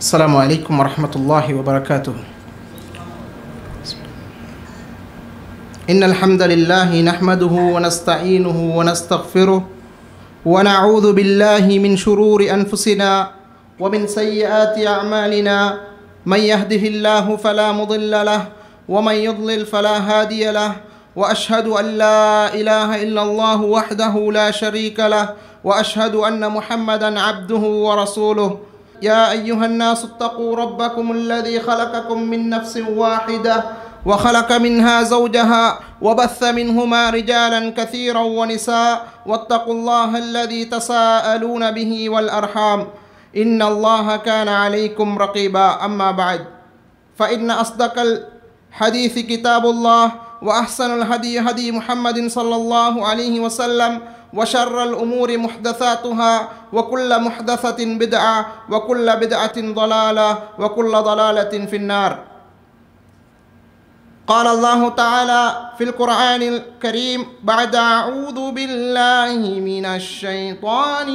السلام عليكم ورحمة الله وبركاته إن الحمد لله نحمده ونستعينه ونستغفره ونعوذ بالله من شرور أنفسنا ومن سيئات أعمالنا من يهده الله فلا مضل له ومن يضلل فلا هادي له وأشهد أن لا إله إلا الله وحده لا شريك له وأشهد أن محمدا عبده ورسوله يا أيها الناس اتقوا ربكم الذي خلقكم من نفس واحدة وخلق منها زوجها وبث منهما رجالا كثيرا ونساء واتقوا الله الذي تساءلون به والأرحام إن الله كان عليكم رقيبا أما بعد فإن أصدق الحديث كتاب الله وأحسن الهدي هدي محمد صلى الله عليه وسلم وشر الأمور محدثاتها وكل محدثة بدعة وكل بدعة ضلالة وكل ضلالة في النار قال الله تعالى في القرآن الكريم بعد أعوذ بالله من الشيطان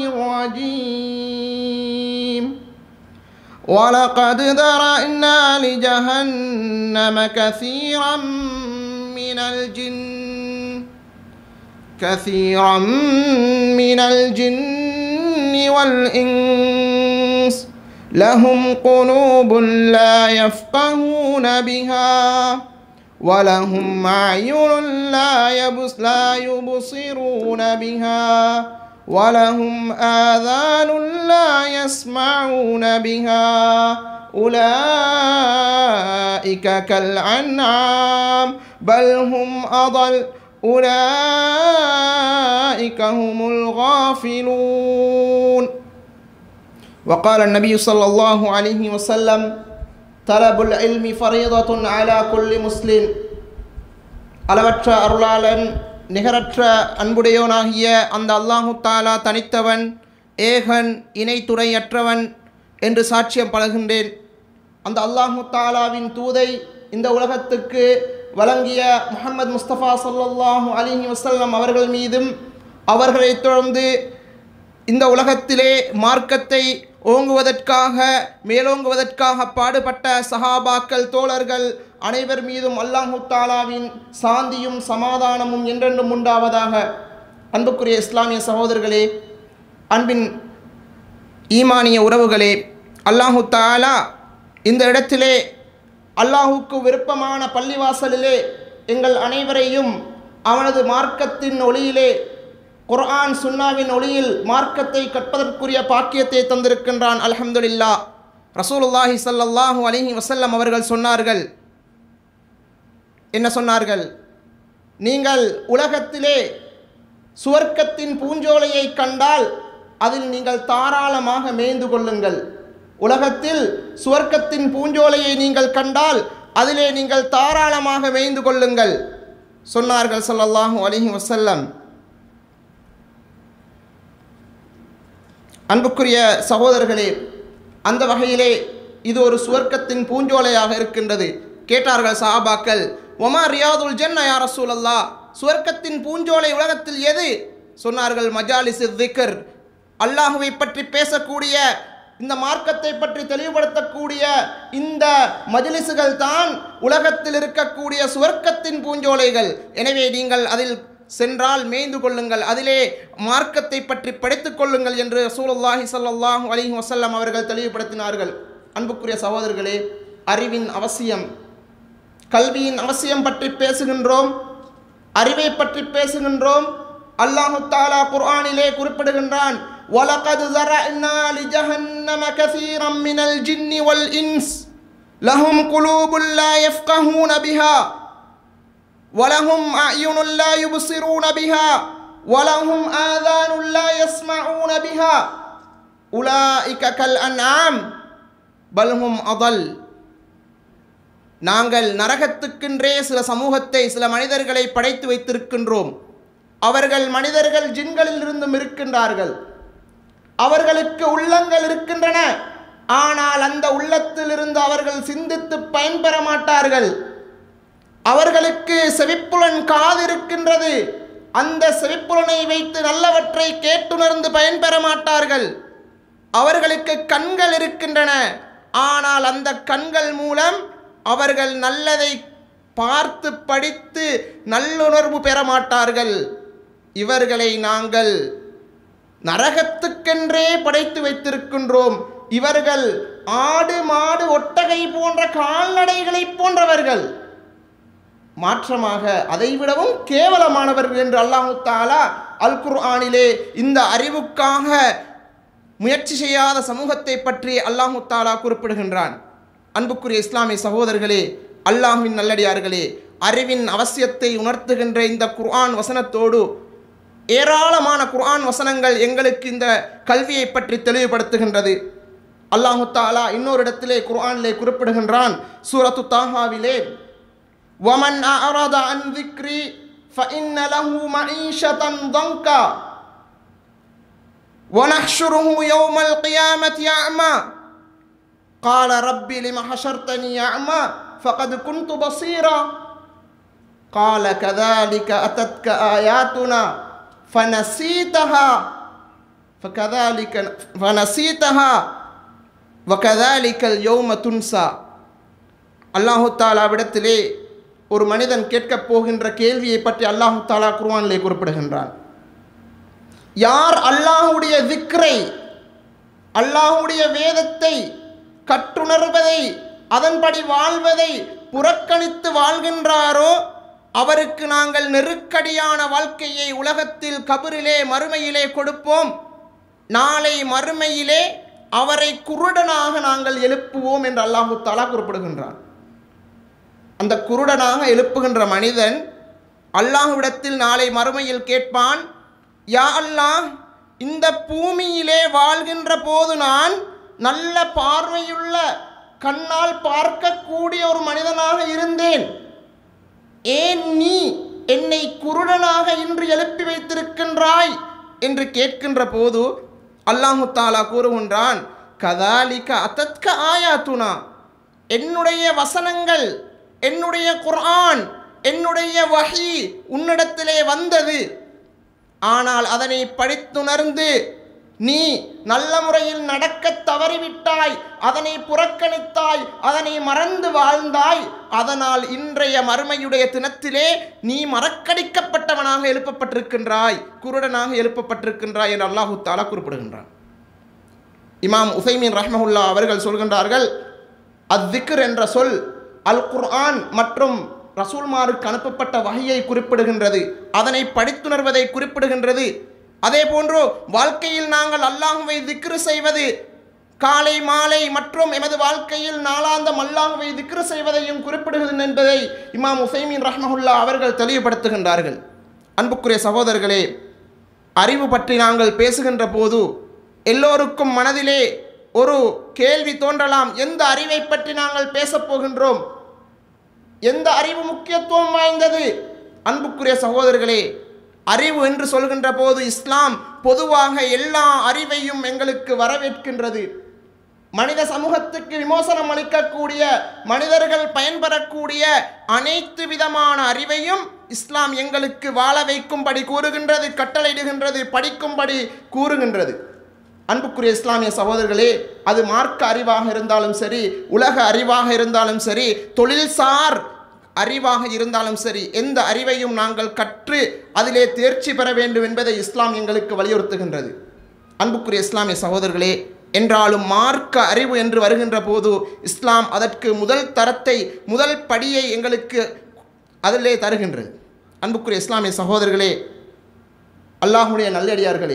الرجيم ولقد ذرأنا لجهنم كثيرا من الجن كثيرا من الجن والإنس لهم قلوب لا يفقهون بها ولهم أعين لا, يبص لا يبصرون بها ولهم آذان لا يسمعون بها أولئك كالأنعام بل هم أضل أولئك هم الغافلون وقال النبي صلى الله عليه وسلم طلب العلم فريضة على كل مسلم அளவற்ற அருளாளன் நிகரற்ற அன்புடையோனாகிய அந்த அல்லாஹு தாலா தனித்தவன் ஏகன் இணைத்துறையற்றவன் என்று சாட்சியம் பழகின்றேன் அந்த அல்லாஹு தாலாவின் தூதை இந்த உலகத்துக்கு வழங்கிய முகமது முஸ்தபா சல்லாஹூ அலிஹி வசல்லம் அவர்கள் மீதும் அவர்களை தொடர்ந்து இந்த உலகத்திலே மார்க்கத்தை ஓங்குவதற்காக மேலோங்குவதற்காக பாடுபட்ட சஹாபாக்கள் தோழர்கள் அனைவர் மீதும் அல்லாஹு தாலாவின் சாந்தியும் சமாதானமும் என்றென்றும் உண்டாவதாக அன்புக்குரிய இஸ்லாமிய சகோதரர்களே அன்பின் ஈமானிய உறவுகளே அல்லாஹு தாலா இந்த இடத்திலே அல்லாஹுக்கு விருப்பமான பள்ளிவாசலிலே எங்கள் அனைவரையும் அவனது மார்க்கத்தின் ஒளியிலே குர்ஆன் சுன்னாவின் ஒளியில் மார்க்கத்தை கற்பதற்குரிய பாக்கியத்தை தந்திருக்கின்றான் அல்ஹம்துலில்லா ரசூலுல்லாஹி சல்லல்லாஹூ அலிஹி வசல்லம் அவர்கள் சொன்னார்கள் என்ன சொன்னார்கள் நீங்கள் உலகத்திலே சுவர்க்கத்தின் பூஞ்சோலையை கண்டால் அதில் நீங்கள் தாராளமாக மேய்ந்து கொள்ளுங்கள் உலகத்தில் சுவர்க்கத்தின் பூஞ்சோலையை நீங்கள் கண்டால் அதிலே நீங்கள் தாராளமாக மேய்ந்து கொள்ளுங்கள் சொன்னார்கள் சொல்லல்லாஹு அலிஹி வசல்லம் அன்புக்குரிய சகோதரர்களே அந்த வகையிலே இது ஒரு சுவர்க்கத்தின் பூஞ்சோலையாக இருக்கின்றது கேட்டார்கள் சஹாபாக்கள் ஒமா ரியாதுல் ஜென்ன யார் ரசூலல்லா சுவர்க்கத்தின் பூஞ்சோலை உலகத்தில் எது சொன்னார்கள் மஜாலிஸ் திக்கர் அல்லாஹுவை பற்றி பேசக்கூடிய இந்த மார்க்கத்தை பற்றி தெளிவுபடுத்தக்கூடிய இந்த மஜிலிசுகள் தான் உலகத்தில் இருக்கக்கூடிய சுவர்க்கத்தின் பூஞ்சோலைகள் எனவே நீங்கள் அதில் சென்றால் மேய்ந்து கொள்ளுங்கள் அதிலே மார்க்கத்தை பற்றி படித்துக் கொள்ளுங்கள் என்று சூலுல்லாஹி சல்லாஹூ அலிஹி வசல்லம் அவர்கள் தெளிவுபடுத்தினார்கள் அன்புக்குரிய சகோதரர்களே அறிவின் அவசியம் கல்வியின் அவசியம் பற்றி பேசுகின்றோம் அறிவை பற்றி பேசுகின்றோம் அல்லாஹு தாலா குர்ஆனிலே குறிப்பிடுகின்றான் وَلَقَدْ زَرَعْنَا لِجَهَنَّمَ كَثِيرًا مِنَ الْجِنِّ وَالْإِنسِ لَهُمْ قُلُوبٌ لَا يَفْقَهُونَ بِهَا وَلَهُمْ أَعْيُنٌ لَا يُبْصِرُونَ بِهَا وَلَهُمْ آذَانٌ لَا يَسْمَعُونَ بِهَا أُولَئِكَ كَالْأَنْعَامِ بَلْ هُمْ أَضَلُّ நாங்கள் நரகத்துக்கென்றே சில சமூகத்தை சில மனிதர்களை படைத்து வைத்திருக்கின்றோம் அவர்கள் மனிதர்கள் ஜின்களில் இருந்தும் இருக்கின்றார்கள் அவர்களுக்கு உள்ளங்கள் இருக்கின்றன ஆனால் அந்த உள்ளத்திலிருந்து அவர்கள் சிந்தித்து பயன்பெற மாட்டார்கள் அவர்களுக்கு செவிப்புலன் காது இருக்கின்றது அந்த செவிப்புலனை வைத்து நல்லவற்றை கேட்டுணர்ந்து பயன்பெற மாட்டார்கள் அவர்களுக்கு கண்கள் இருக்கின்றன ஆனால் அந்த கண்கள் மூலம் அவர்கள் நல்லதை பார்த்து படித்து நல்லுணர்வு பெற மாட்டார்கள் இவர்களை நாங்கள் நரகத்துக்கென்றே படைத்து வைத்திருக்கின்றோம் இவர்கள் ஆடு மாடு ஒட்டகை போன்ற கால்நடைகளைப் போன்றவர்கள் மாற்றமாக அதைவிடவும் கேவலமானவர்கள் என்று அல்லாஹு தாலா அல் குர்ஆனிலே இந்த அறிவுக்காக முயற்சி செய்யாத சமூகத்தை பற்றி அல்லாஹு தாலா குறிப்பிடுகின்றான் அன்புக்குரிய இஸ்லாமிய சகோதரர்களே அல்லாஹ்வின் நல்லடியார்களே அறிவின் அவசியத்தை உணர்த்துகின்ற இந்த குர்ஆன் வசனத்தோடு ஏராளமான குர்ஆன் வசனங்கள் எங்களுக்கு இந்த கல்வியை பற்றி தெளிவுபடுத்துகின்றது அல்லாஹு தாலா இன்னொரு இடத்திலே குர்ஆனிலே குறிப்பிடுகின்றான் சூரத்து தாஹாவிலே ومن أعرض عن ذكري فإن له معيشة ضنكا ونحشره يوم القيامة أعمى قال ربي لم حشرتني أعمى فقد كنت بصيرا قال كذلك أتتك آياتنا فنسيتها فكذلك فنسيتها وكذلك اليوم تنسى அல்லாஹு தாலாவிடத்திலே ஒரு மனிதன் கேட்கப் போகின்ற கேள்வியை பற்றி அல்லாஹு தாலா குர்ஆனிலே குறிப்பிடுகின்றான் யார் அல்லாஹுடைய திக்ரை அல்லாஹுடைய வேதத்தை கற்றுணர்வதை அதன்படி வாழ்வதை புறக்கணித்து வாழ்கின்றாரோ அவருக்கு நாங்கள் நெருக்கடியான வாழ்க்கையை உலகத்தில் கபரிலே மறுமையிலே கொடுப்போம் நாளை மறுமையிலே அவரை குருடனாக நாங்கள் எழுப்புவோம் என்று அல்லாஹு தாலா குறிப்பிடுகின்றான் அந்த குருடனாக எழுப்புகின்ற மனிதன் அல்லாஹ்விடத்தில் நாளை மறுமையில் கேட்பான் யா அல்லாஹ் இந்த பூமியிலே வாழ்கின்ற போது நான் நல்ல பார்வையுள்ள கண்ணால் பார்க்கக்கூடிய ஒரு மனிதனாக இருந்தேன் ஏன் நீ என்னை குருடனாக இன்று எழுப்பி வைத்திருக்கின்றாய் என்று கேட்கின்ற போது அல்லாஹு தாலா கூறுகின்றான் கதாலிக்க அத்தத்க ஆயாத்துனா என்னுடைய வசனங்கள் என்னுடைய குர்ஆன் என்னுடைய வஹி உன்னிடத்திலே வந்தது ஆனால் அதனை படித்துணர்ந்து நீ நல்ல முறையில் நடக்க தவறிவிட்டாய் அதனை புறக்கணித்தாய் அதனை மறந்து வாழ்ந்தாய் அதனால் இன்றைய மறுமையுடைய தினத்திலே நீ மறக்கடிக்கப்பட்டவனாக எழுப்பப்பட்டிருக்கின்றாய் குருடனாக எழுப்பப்பட்டிருக்கின்றாய் என்று அல்லாஹு தாலா குறிப்பிடுகின்றான் இமாம் உசைமின் ரஹ்மஹுல்லா அவர்கள் சொல்கின்றார்கள் அத்திக்ர் என்ற சொல் அல் குர்ஆன் மற்றும் ரசூல்மாருக்கு அனுப்பப்பட்ட வகையை குறிப்பிடுகின்றது அதனை படித்துணர்வதை குறிப்பிடுகின்றது அதே போன்று வாழ்க்கையில் நாங்கள் அல்லாஹுவை திக்ரு செய்வது காலை மாலை மற்றும் எமது வாழ்க்கையில் நாளாந்தம் அல்லாஹுவை திக்ரு செய்வதையும் குறிப்பிடுகிறது என்பதை இமாம் உசைமின் ரஹ்மஹுல்லா அவர்கள் தெளிவுபடுத்துகின்றார்கள் அன்புக்குரிய சகோதரர்களே அறிவு பற்றி நாங்கள் பேசுகின்ற போது எல்லோருக்கும் மனதிலே ஒரு கேள்வி தோன்றலாம் எந்த அறிவை பற்றி நாங்கள் பேசப் போகின்றோம் எந்த அறிவு முக்கியத்துவம் வாய்ந்தது அன்புக்குரிய சகோதரர்களே அறிவு என்று சொல்கின்ற போது இஸ்லாம் பொதுவாக எல்லா அறிவையும் எங்களுக்கு வரவேற்கின்றது மனித சமூகத்துக்கு விமோசனம் அளிக்கக்கூடிய மனிதர்கள் பயன்பெறக்கூடிய அனைத்து விதமான அறிவையும் இஸ்லாம் எங்களுக்கு வாழ வைக்கும்படி கூறுகின்றது கட்டளையிடுகின்றது படிக்கும்படி கூறுகின்றது அன்புக்குரிய இஸ்லாமிய சகோதரர்களே அது மார்க்க அறிவாக இருந்தாலும் சரி உலக அறிவாக இருந்தாலும் சரி தொழில்சார் அறிவாக இருந்தாலும் சரி எந்த அறிவையும் நாங்கள் கற்று அதிலே தேர்ச்சி பெற வேண்டும் என்பதை இஸ்லாம் எங்களுக்கு வலியுறுத்துகின்றது அன்புக்குரிய இஸ்லாமிய சகோதரர்களே என்றாலும் மார்க்க அறிவு என்று வருகின்ற போது இஸ்லாம் அதற்கு முதல் தரத்தை முதல் படியை எங்களுக்கு அதிலே தருகின்றது அன்புக்குரிய இஸ்லாமிய சகோதரர்களே அல்லாஹுடைய நல்லடியார்களே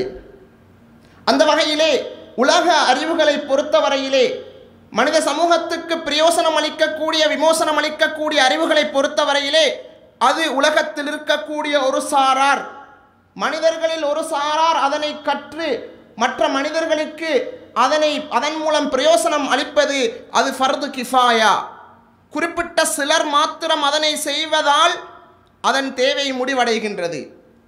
அந்த வகையிலே உலக அறிவுகளை பொறுத்தவரையிலே மனித சமூகத்துக்கு பிரயோசனம் அளிக்கக்கூடிய விமோசனம் அளிக்கக்கூடிய அறிவுகளை பொறுத்தவரையிலே அது உலகத்தில் இருக்கக்கூடிய ஒரு சாரார் மனிதர்களில் ஒரு சாரார் அதனை கற்று மற்ற மனிதர்களுக்கு அதனை அதன் மூலம் பிரயோசனம் அளிப்பது அது ஃபர்து கிஃபாயா குறிப்பிட்ட சிலர் மாத்திரம் அதனை செய்வதால் அதன் தேவை முடிவடைகின்றது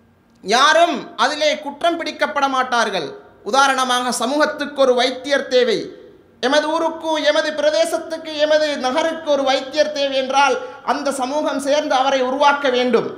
யாரும் அதிலே குற்றம் பிடிக்கப்பட மாட்டார்கள் உதாரணமாக சமூகத்துக்கு ஒரு வைத்தியர் தேவை எமது ஊருக்கு எமது பிரதேசத்துக்கு எமது நகருக்கு ஒரு வைத்தியர் தேவை என்றால் அந்த சமூகம் சேர்ந்து அவரை உருவாக்க வேண்டும்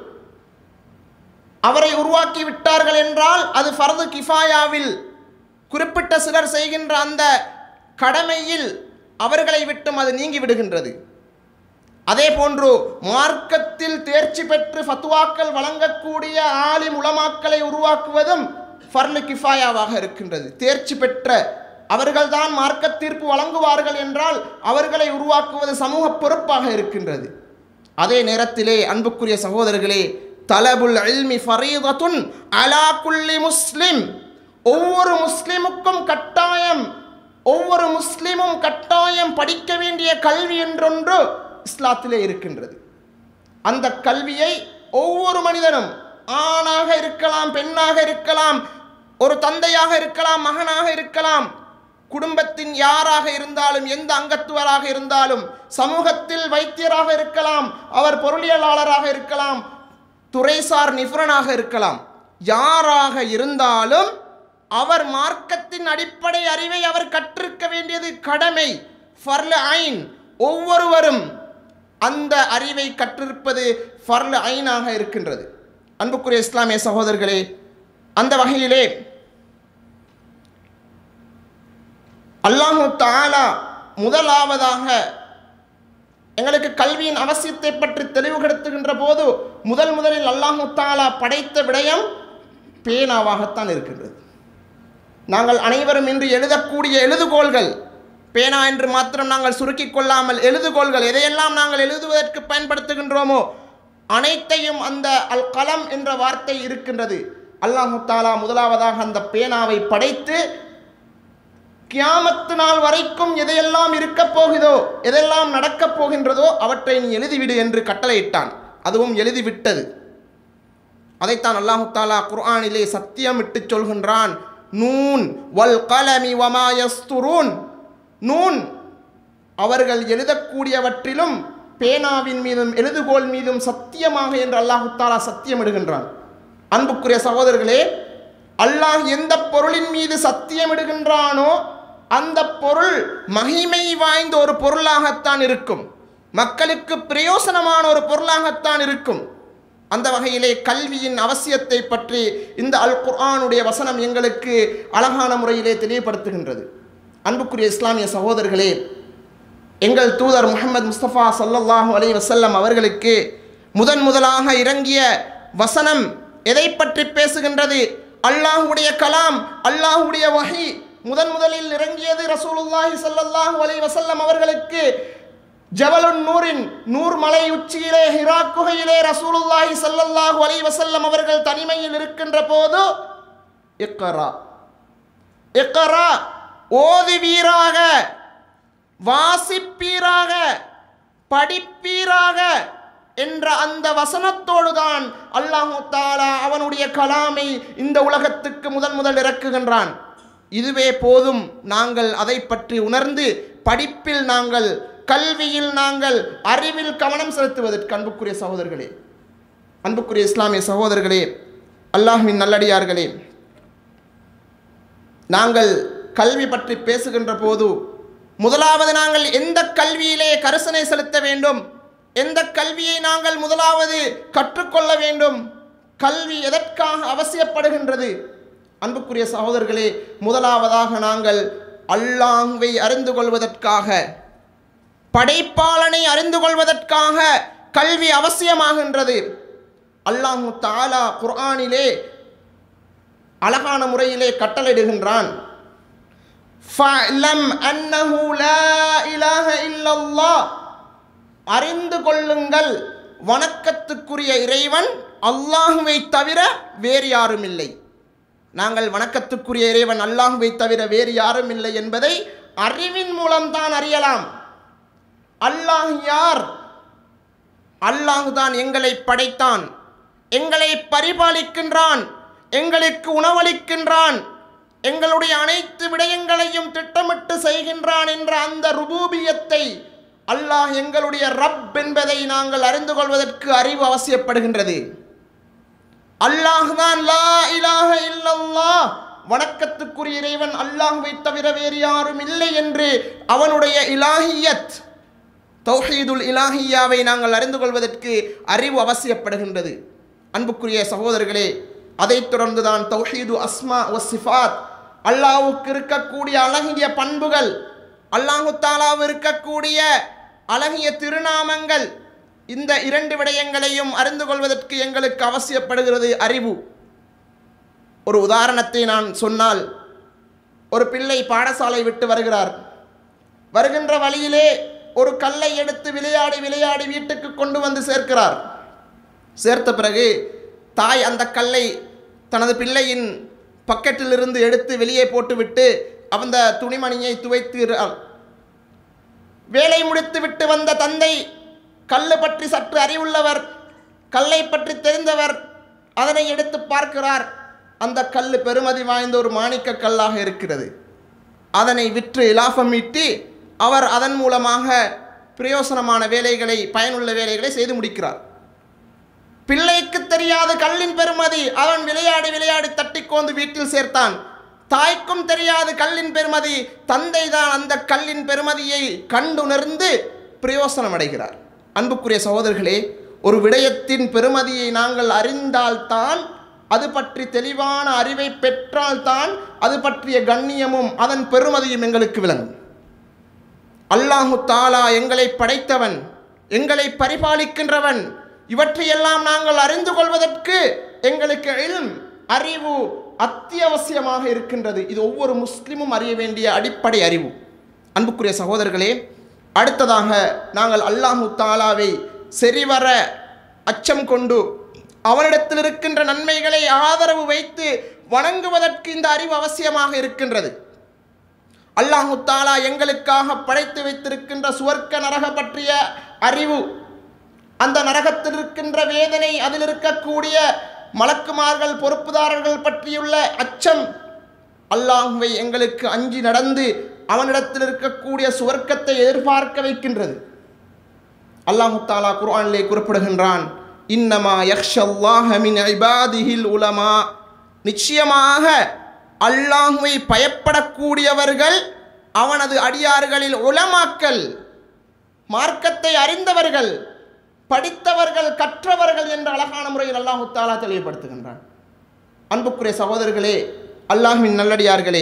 அவரை உருவாக்கி விட்டார்கள் என்றால் அது ஃபர்து கிஃபாயாவில் குறிப்பிட்ட சிலர் செய்கின்ற அந்த கடமையில் அவர்களை விட்டும் அது நீங்கி விடுகின்றது அதே போன்று மார்க்கத்தில் தேர்ச்சி பெற்று ஃபத்துவாக்கள் வழங்கக்கூடிய ஆலிம் உலமாக்களை உருவாக்குவதும் ஃபர்லு கிஃபாயாவாக இருக்கின்றது தேர்ச்சி பெற்ற அவர்கள்தான் மார்க்க தீர்ப்பு வழங்குவார்கள் என்றால் அவர்களை உருவாக்குவது சமூக பொறுப்பாக இருக்கின்றது அதே நேரத்திலே அன்புக்குரிய சகோதரர்களே தலபுல் இல்மி ஃபரீதத்துன் அலா குல்லி முஸ்லிம் ஒவ்வொரு முஸ்லிமுக்கும் கட்டாயம் ஒவ்வொரு முஸ்லிமும் கட்டாயம் படிக்க வேண்டிய கல்வி என்றொன்று இஸ்லாத்திலே இருக்கின்றது அந்த கல்வியை ஒவ்வொரு மனிதனும் ஆணாக இருக்கலாம் பெண்ணாக இருக்கலாம் ஒரு தந்தையாக இருக்கலாம் மகனாக இருக்கலாம் குடும்பத்தின் யாராக இருந்தாலும் எந்த அங்கத்துவராக இருந்தாலும் சமூகத்தில் வைத்தியராக இருக்கலாம் அவர் பொருளியலாளராக இருக்கலாம் துறைசார் நிபுணனாக இருக்கலாம் யாராக இருந்தாலும் அவர் மார்க்கத்தின் அடிப்படை அறிவை அவர் கற்றிருக்க வேண்டியது கடமை ஃபர்ல ஐன் ஒவ்வொருவரும் அந்த அறிவை கற்றிருப்பது ஃபர்ல ஐனாக இருக்கின்றது அன்புக்குரிய இஸ்லாமிய சகோதரர்களே அந்த வகையிலே அல்லாஹு தாலா முதலாவதாக எங்களுக்கு கல்வியின் அவசியத்தை பற்றி தெளிவுபடுத்துகின்ற போது முதல் முதலில் அல்லாஹு தாலா படைத்த விடயம் பேனாவாகத்தான் இருக்கின்றது நாங்கள் அனைவரும் இன்று எழுதக்கூடிய எழுதுகோள்கள் பேனா என்று மாத்திரம் நாங்கள் சுருக்கிக் கொள்ளாமல் எழுதுகோள்கள் எதையெல்லாம் நாங்கள் எழுதுவதற்கு பயன்படுத்துகின்றோமோ அனைத்தையும் அந்த அல் கலம் என்ற வார்த்தை இருக்கின்றது அல்லாஹு தாலா முதலாவதாக அந்த பேனாவை படைத்து கியாமத்து நாள் வரைக்கும் எதையெல்லாம் இருக்கப் போகுதோ எதெல்லாம் நடக்கப் போகின்றதோ அவற்றை நீ எழுதிவிடு என்று கட்டளையிட்டான் அதுவும் எழுதிவிட்டது அதைத்தான் அல்லாஹு தாலா குர்ஆனிலே சத்தியமிட்டு சொல்கின்றான் நூன் வல் கலமி வமா யஸ்துரூன் நூன் அவர்கள் எழுதக்கூடியவற்றிலும் பேனாவின் மீதும் எழுதுகோல் மீதும் சத்தியமாக என்று அல்லாஹு தாலா சத்தியமிடுகின்றான் அன்புக்குரிய சகோதரர்களே அல்லாஹ் எந்த பொருளின் மீது சத்தியமிடுகின்றானோ அந்த பொருள் மகிமை வாய்ந்த ஒரு பொருளாகத்தான் இருக்கும் மக்களுக்கு பிரயோசனமான ஒரு பொருளாகத்தான் இருக்கும் அந்த வகையிலே கல்வியின் அவசியத்தை பற்றி இந்த அல் குர்ஆனுடைய வசனம் எங்களுக்கு அழகான முறையிலே தெளிவுபடுத்துகின்றது அன்புக்குரிய இஸ்லாமிய சகோதரர்களே எங்கள் தூதர் முகமது முஸ்தபா சல்லல்லாஹு அலைஹி வஸல்லம் அவர்களுக்கு முதன் முதலாக இறங்கிய வசனம் எதை பற்றி பேசுகின்றது அல்லாஹுடைய கலாம் அல்லாஹுடைய வஹி முதன் முதலில் இறங்கியது ரசூலுல்லாஹி ஸல்லல்லாஹு அலைஹி வஸல்லம் அவர்களுக்கு ஜபலுன் நூரின் நூர் மலை உச்சியிலே ஹிரா குகையிலே ரசூலுல்லாஹி ஸல்லல்லாஹு அலைஹி வஸல்லம் அவர்கள் தனிமையில் இருக்கின்ற போது இக்ரா இக்ரா ஓதுவீராக வாசிப்பீராக படிப்பீராக என்ற அந்த வசனத்தோடு தான் அல்லாஹு தாலா அவனுடைய கலாமை இந்த உலகத்துக்கு முதன் முதல் இறக்குகின்றான் இதுவே போதும் நாங்கள் அதை பற்றி உணர்ந்து படிப்பில் நாங்கள் கல்வியில் நாங்கள் அறிவில் கவனம் செலுத்துவதற்கு அன்புக்குரிய சகோதரர்களே அன்புக்குரிய இஸ்லாமிய சகோதரர்களே அல்லாஹ்வின் நல்லடியார்களே நாங்கள் கல்வி பற்றி பேசுகின்ற போது முதலாவது நாங்கள் எந்த கல்வியிலே கரிசனை செலுத்த வேண்டும் எந்த கல்வியை நாங்கள் முதலாவது கற்றுக்கொள்ள வேண்டும் கல்வி எதற்காக அவசியப்படுகின்றது அன்புக்குரிய சகோதரர்களே முதலாவதாக நாங்கள் அல்லாஹ்வை அறிந்து கொள்வதற்காக படைப்பாளனை அறிந்து கொள்வதற்காக கல்வி அவசியமாகின்றது அல்லாஹு தாலா குர்ஆனிலே அழகான முறையிலே கட்டளையிடுகின்றான் فَاعْلَمْ أَنَّهُ لَا إِلَهَ إِلَّا اللَّهُ அறிந்து கொள்ளுங்கள் வணக்கத்துக்குரிய இறைவன் அல்லாஹுவை தவிர வேறு யாரும் இல்லை நாங்கள் வணக்கத்துக்குரிய இறைவன் அல்லாஹுவை தவிர வேறு யாரும் இல்லை என்பதை அறிவின் மூலம்தான் அறியலாம் அல்லாஹ் யார் அல்லாஹ் தான் எங்களை படைத்தான் எங்களை பரிபாலிக்கின்றான் எங்களுக்கு உணவளிக்கின்றான் எங்களுடைய அனைத்து விடயங்களையும் திட்டமிட்டு செய்கின்றான் என்ற அந்த ருபூபியத்தை அல்லாஹ் எங்களுடைய ரப் என்பதை நாங்கள் அறிந்து கொள்வதற்கு அறிவு அவசியப்படுகின்றது அல்லாஹ் தான் லா இலாஹ இல்லல்லாஹ் வணக்கத்துக்குரிய இறைவன் அல்லாஹ்வை தவிர வேறு யாரும் இல்லை என்று அவனுடைய இலாஹியத் தௌஹீதுல் இலாஹியாவை நாங்கள் அறிந்து கொள்வதற்கு அறிவு அவசியப்படுகின்றது அன்புக்குரிய சகோதரர்களே அதைத் தொடர்ந்து தான் தௌஹீது அஸ்மா ஒ சிஃபாத் அல்லாஹ்வுக்கு இருக்கக்கூடிய அழகிய பண்புகள் அல்லாஹு தாலாவு இருக்கக்கூடிய அழகிய திருநாமங்கள் இந்த இரண்டு விடயங்களையும் அறிந்து கொள்வதற்கு எங்களுக்கு அவசியப்படுகிறது அறிவு ஒரு உதாரணத்தை நான் சொன்னால் ஒரு பிள்ளை பாடசாலை விட்டு வருகிறார் வருகின்ற வழியிலே ஒரு கல்லை எடுத்து விளையாடி விளையாடி வீட்டுக்கு கொண்டு வந்து சேர்க்கிறார் சேர்த்த பிறகு தாய் அந்த கல்லை தனது பிள்ளையின் பக்கெட்டிலிருந்து எடுத்து வெளியே போட்டுவிட்டு அந்த துணிமணியை துவைத்துகிறார் வேலை முடித்து விட்டு வந்த தந்தை கல்லு பற்றி சற்று அறிவுள்ளவர் கல்லை பற்றி தெரிந்தவர் அதனை எடுத்து பார்க்கிறார் அந்த கல் பெருமதி வாய்ந்த ஒரு மாணிக்க கல்லாக இருக்கிறது அதனை விற்று இலாபம் ஈட்டி அவர் அதன் மூலமாக பிரயோசனமான வேலைகளை பயனுள்ள வேலைகளை செய்து முடிக்கிறார் பிள்ளைக்கு தெரியாத கல்லின் பெருமதி அவன் விளையாடி விளையாடி தட்டிக்கோந்து வீட்டில் சேர்த்தான் தாய்க்கும் தெரியாது கல்லின் பெருமதி தந்தை தான் அந்த கல்லின் பெருமதியை கண்டுணர்ந்து பிரயோசனம் அடைகிறார் அன்புக்குரிய சகோதரர்களே ஒரு விடயத்தின் பெருமதியை நாங்கள் அறிந்தால்தான் அது பற்றி தெளிவான அறிவை பெற்றால்தான் அது பற்றிய கண்ணியமும் அதன் பெருமதியும் எங்களுக்கு விளங்கும் அல்லாஹு தாலா எங்களை படைத்தவன் எங்களை பரிபாலிக்கின்றவன் இவற்றையெல்லாம் நாங்கள் அறிந்து கொள்வதற்கு எங்களுக்கு இல்ம் அறிவு அத்தியாவசியமாக இருக்கின்றது இது ஒவ்வொரு முஸ்லிமும் அறிய வேண்டிய அடிப்படை அறிவு அன்புக்குரிய சகோதரர்களே அடுத்ததாக நாங்கள் அல்லாஹு தாலாவை சரிவர அச்சம் கொண்டு அவனிடத்தில் இருக்கின்ற நன்மைகளை ஆதரவு வைத்து வணங்குவதற்கு இந்த அறிவு அவசியமாக இருக்கின்றது அல்லாஹு தாலா எங்களுக்காக படைத்து வைத்திருக்கின்ற சுவர்க்க நரக பற்றிய அறிவு அந்த நரகத்தில் இருக்கின்ற வேதனை அதில் இருக்கக்கூடிய மலக்குமார்கள் பொறுப்புதாரர்கள் பற்றியுள்ள அச்சம் அல்லாஹுவை எங்களுக்கு அஞ்சி நடந்து அவனிடத்தில் இருக்கக்கூடிய சுவர்க்கத்தை எதிர்பார்க்க வைக்கின்றது அல்லாஹு தாலா குர்ஆனிலே குறிப்பிடுகின்றான் இன்னமா யக்ஷல்லாஹ மின் இபாதிஹில் உலமா நிச்சயமாக அல்லாஹுவை பயப்படக்கூடியவர்கள் அவனது அடியார்களில் உலமாக்கல் மார்க்கத்தை அறிந்தவர்கள் படித்தவர்கள் கற்றவர்கள் என்ற அழகான முறையில் அல்லாஹு தாலா தெளிவுபடுத்துகின்றான் அன்புக்குரிய சகோதரர்களே அல்லாஹுவின் நல்லடியார்களே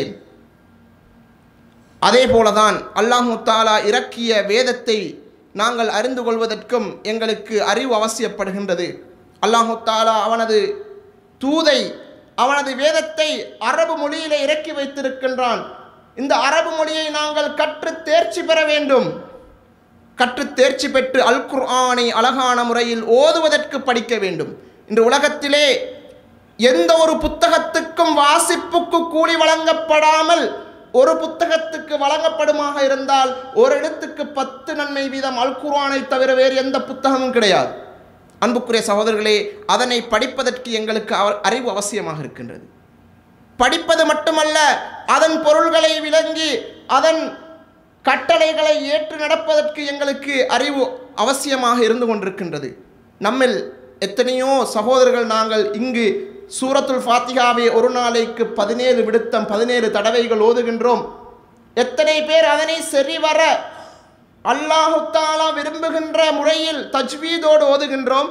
அதே போலதான் அல்லாஹு தாலா இறக்கிய வேதத்தை நாங்கள் அறிந்து கொள்வதற்கும் எங்களுக்கு அறிவு அவசியப்படுகின்றது அல்லாஹு தாலா அவனது தூதை அவனது வேதத்தை அரபு மொழியிலே இறக்கி வைத்திருக்கின்றான் இந்த அரபு மொழியை நாங்கள் கற்று தேர்ச்சி பெற வேண்டும் கற்று தேர்ச்சி பெற்று அல் குர்ஆனை அழகான முறையில் ஓதுவதற்கு படிக்க வேண்டும் இன்று உலகத்திலே எந்த ஒரு புத்தகத்துக்கும் வாசிப்புக்கு கூலி வழங்கப்படாமல் ஒரு புத்தகத்துக்கு வழங்கப்படுமாக இருந்தால் ஒரு இடத்துக்கு பத்து நன்மை வீதம் அல் குர்ஆனை தவிர வேறு எந்த புத்தகமும் கிடையாது அன்புக்குரிய சகோதரர்களே அதனை படிப்பதற்கு எங்களுக்கு அவ- அறிவு அவசியமாக இருக்கின்றது படிப்பது மட்டுமல்ல அதன் பொருள்களை விளங்கி அதன் கட்டளைகளை ஏற்று நடப்பதற்கு எங்களுக்கு அறிவு அவசியமாக இருந்து கொண்டிருக்கின்றது நம்மில் எத்தனையோ சகோதரர்கள் நாங்கள் இங்கு சூரத்துல் ஃபாத்திகாவை ஒரு நாளைக்கு பதினேழு விடுத்தம் பதினேழு தடவைகள் ஓதுகின்றோம் எத்தனை பேர் அதனை சரிவர அல்லாஹு தாலா விரும்புகின்ற முறையில் தஜ்வீதோடு ஓதுகின்றோம்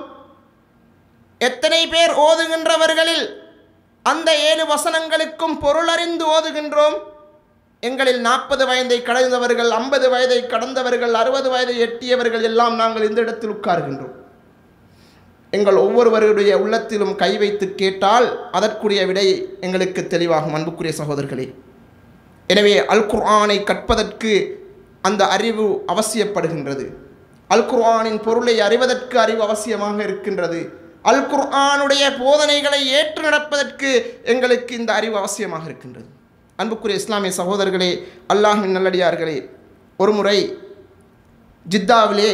எத்தனை பேர் ஓதுகின்றவர்களில் அந்த ஏழு வசனங்களுக்கும் பொருளறிந்து ஓதுகின்றோம் எங்களில் நாற்பது வயதை கடந்தவர்கள் ஐம்பது வயதை கடந்தவர்கள் அறுபது வயதை எட்டியவர்கள் எல்லாம் நாங்கள் இந்த இடத்தில் உட்கார்கின்றோம் எங்கள் ஒவ்வொருவருடைய உள்ளத்திலும் கை வைத்து கேட்டால் அதற்குரிய விடை எங்களுக்கு தெளிவாகும் அன்புக்குரிய சகோதரர்களே எனவே அல் குர்ஆனை கற்பதற்கு அந்த அறிவு அவசியப்படுகின்றது அல் குர்ஆனின் பொருளை அறிவதற்கு அறிவு அவசியமாக இருக்கின்றது அல் குர்ஆனுடைய போதனைகளை ஏற்று நடப்பதற்கு எங்களுக்கு இந்த அறிவு அவசியமாக இருக்கின்றது அன்புக்குரிய இஸ்லாமிய சகோதரர்களே அல்லாஹின் நல்லடியார்களே ஒரு முறை ஜித்தாவிலே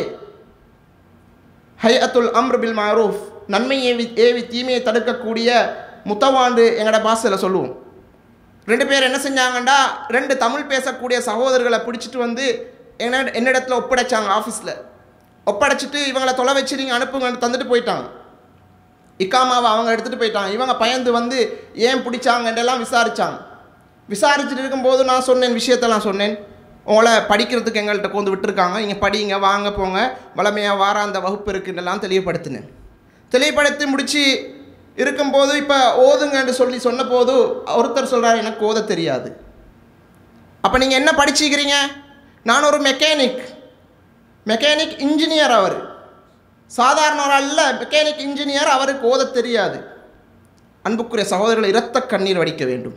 ஹைஅத்துல் அம்ர் பில் மாரூஃப் நன்மையை ஏவி ஏவி தீமையை தடுக்கக்கூடிய முத்தவாண்டு எங்களோட பாஷையில் சொல்லுவோம் ரெண்டு பேர் என்ன செஞ்சாங்கண்டா ரெண்டு தமிழ் பேசக்கூடிய சகோதரர்களை பிடிச்சிட்டு வந்து என்ன என்னிடத்துல ஒப்படைச்சாங்க ஆஃபீஸில் ஒப்படைச்சிட்டு இவங்களை தொலை வச்சு நீங்கள் அனுப்புங்கன்னு தந்துட்டு போயிட்டாங்க இக்காமாவை அவங்க எடுத்துகிட்டு போயிட்டாங்க இவங்க பயந்து வந்து ஏன் பிடிச்சாங்கன்றெல்லாம் விசாரித்தாங்க விசாரிச்சுட்டு இருக்கும்போது நான் சொன்னேன் விஷயத்தெல்லாம் சொன்னேன் உங்களை படிக்கிறதுக்கு எங்கள்கிட்ட கொண்டு விட்டுருக்காங்க இங்கே படிங்க வாங்க போங்க வளமையாக வார அந்த வகுப்பு இருக்குன்றெல்லாம் தெளிவுபடுத்தினேன் தெளிவுபடுத்தி முடித்து இருக்கும்போது இப்போ ஓதுங்கன்னு சொல்லி சொன்னபோது ஒருத்தர் சொல்கிறார் எனக்கு ஓத தெரியாது அப்போ நீங்கள் என்ன படிச்சுக்கிறீங்க நான் ஒரு மெக்கானிக் மெக்கானிக் இன்ஜினியர் அவர் சாதாரண அல்ல மெக்கானிக் இன்ஜினியர் அவருக்கு ஓத தெரியாது அன்புக்குரிய சகோதரர்கள் இரத்த கண்ணீர் வடிக்க வேண்டும்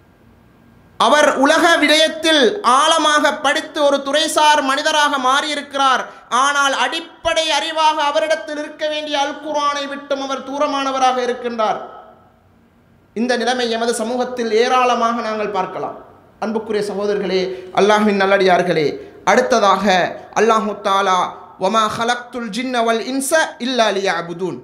அவர் உலக விடயத்தில் ஆழமாக படித்து ஒரு துறைசார் மனிதராக மாறியிருக்கிறார் ஆனால் அடிப்படை அறிவாக அவரிடத்தில் இருக்க வேண்டிய அல் குர்ஆனை விட்டும் அவர் தூரமானவராக இருக்கின்றார் இந்த நிலைமை எமது சமூகத்தில் ஏராளமாக நாங்கள் பார்க்கலாம் அன்புக்குரிய சகோதரர்களே அல்லாஹ்வின் நல்லடியார்களே அடுத்ததாக அல்லாஹு தாலா ஒமா ஹலக்துல் ஜின்னவல் இன்ச இல்லா லியஅபுதூன்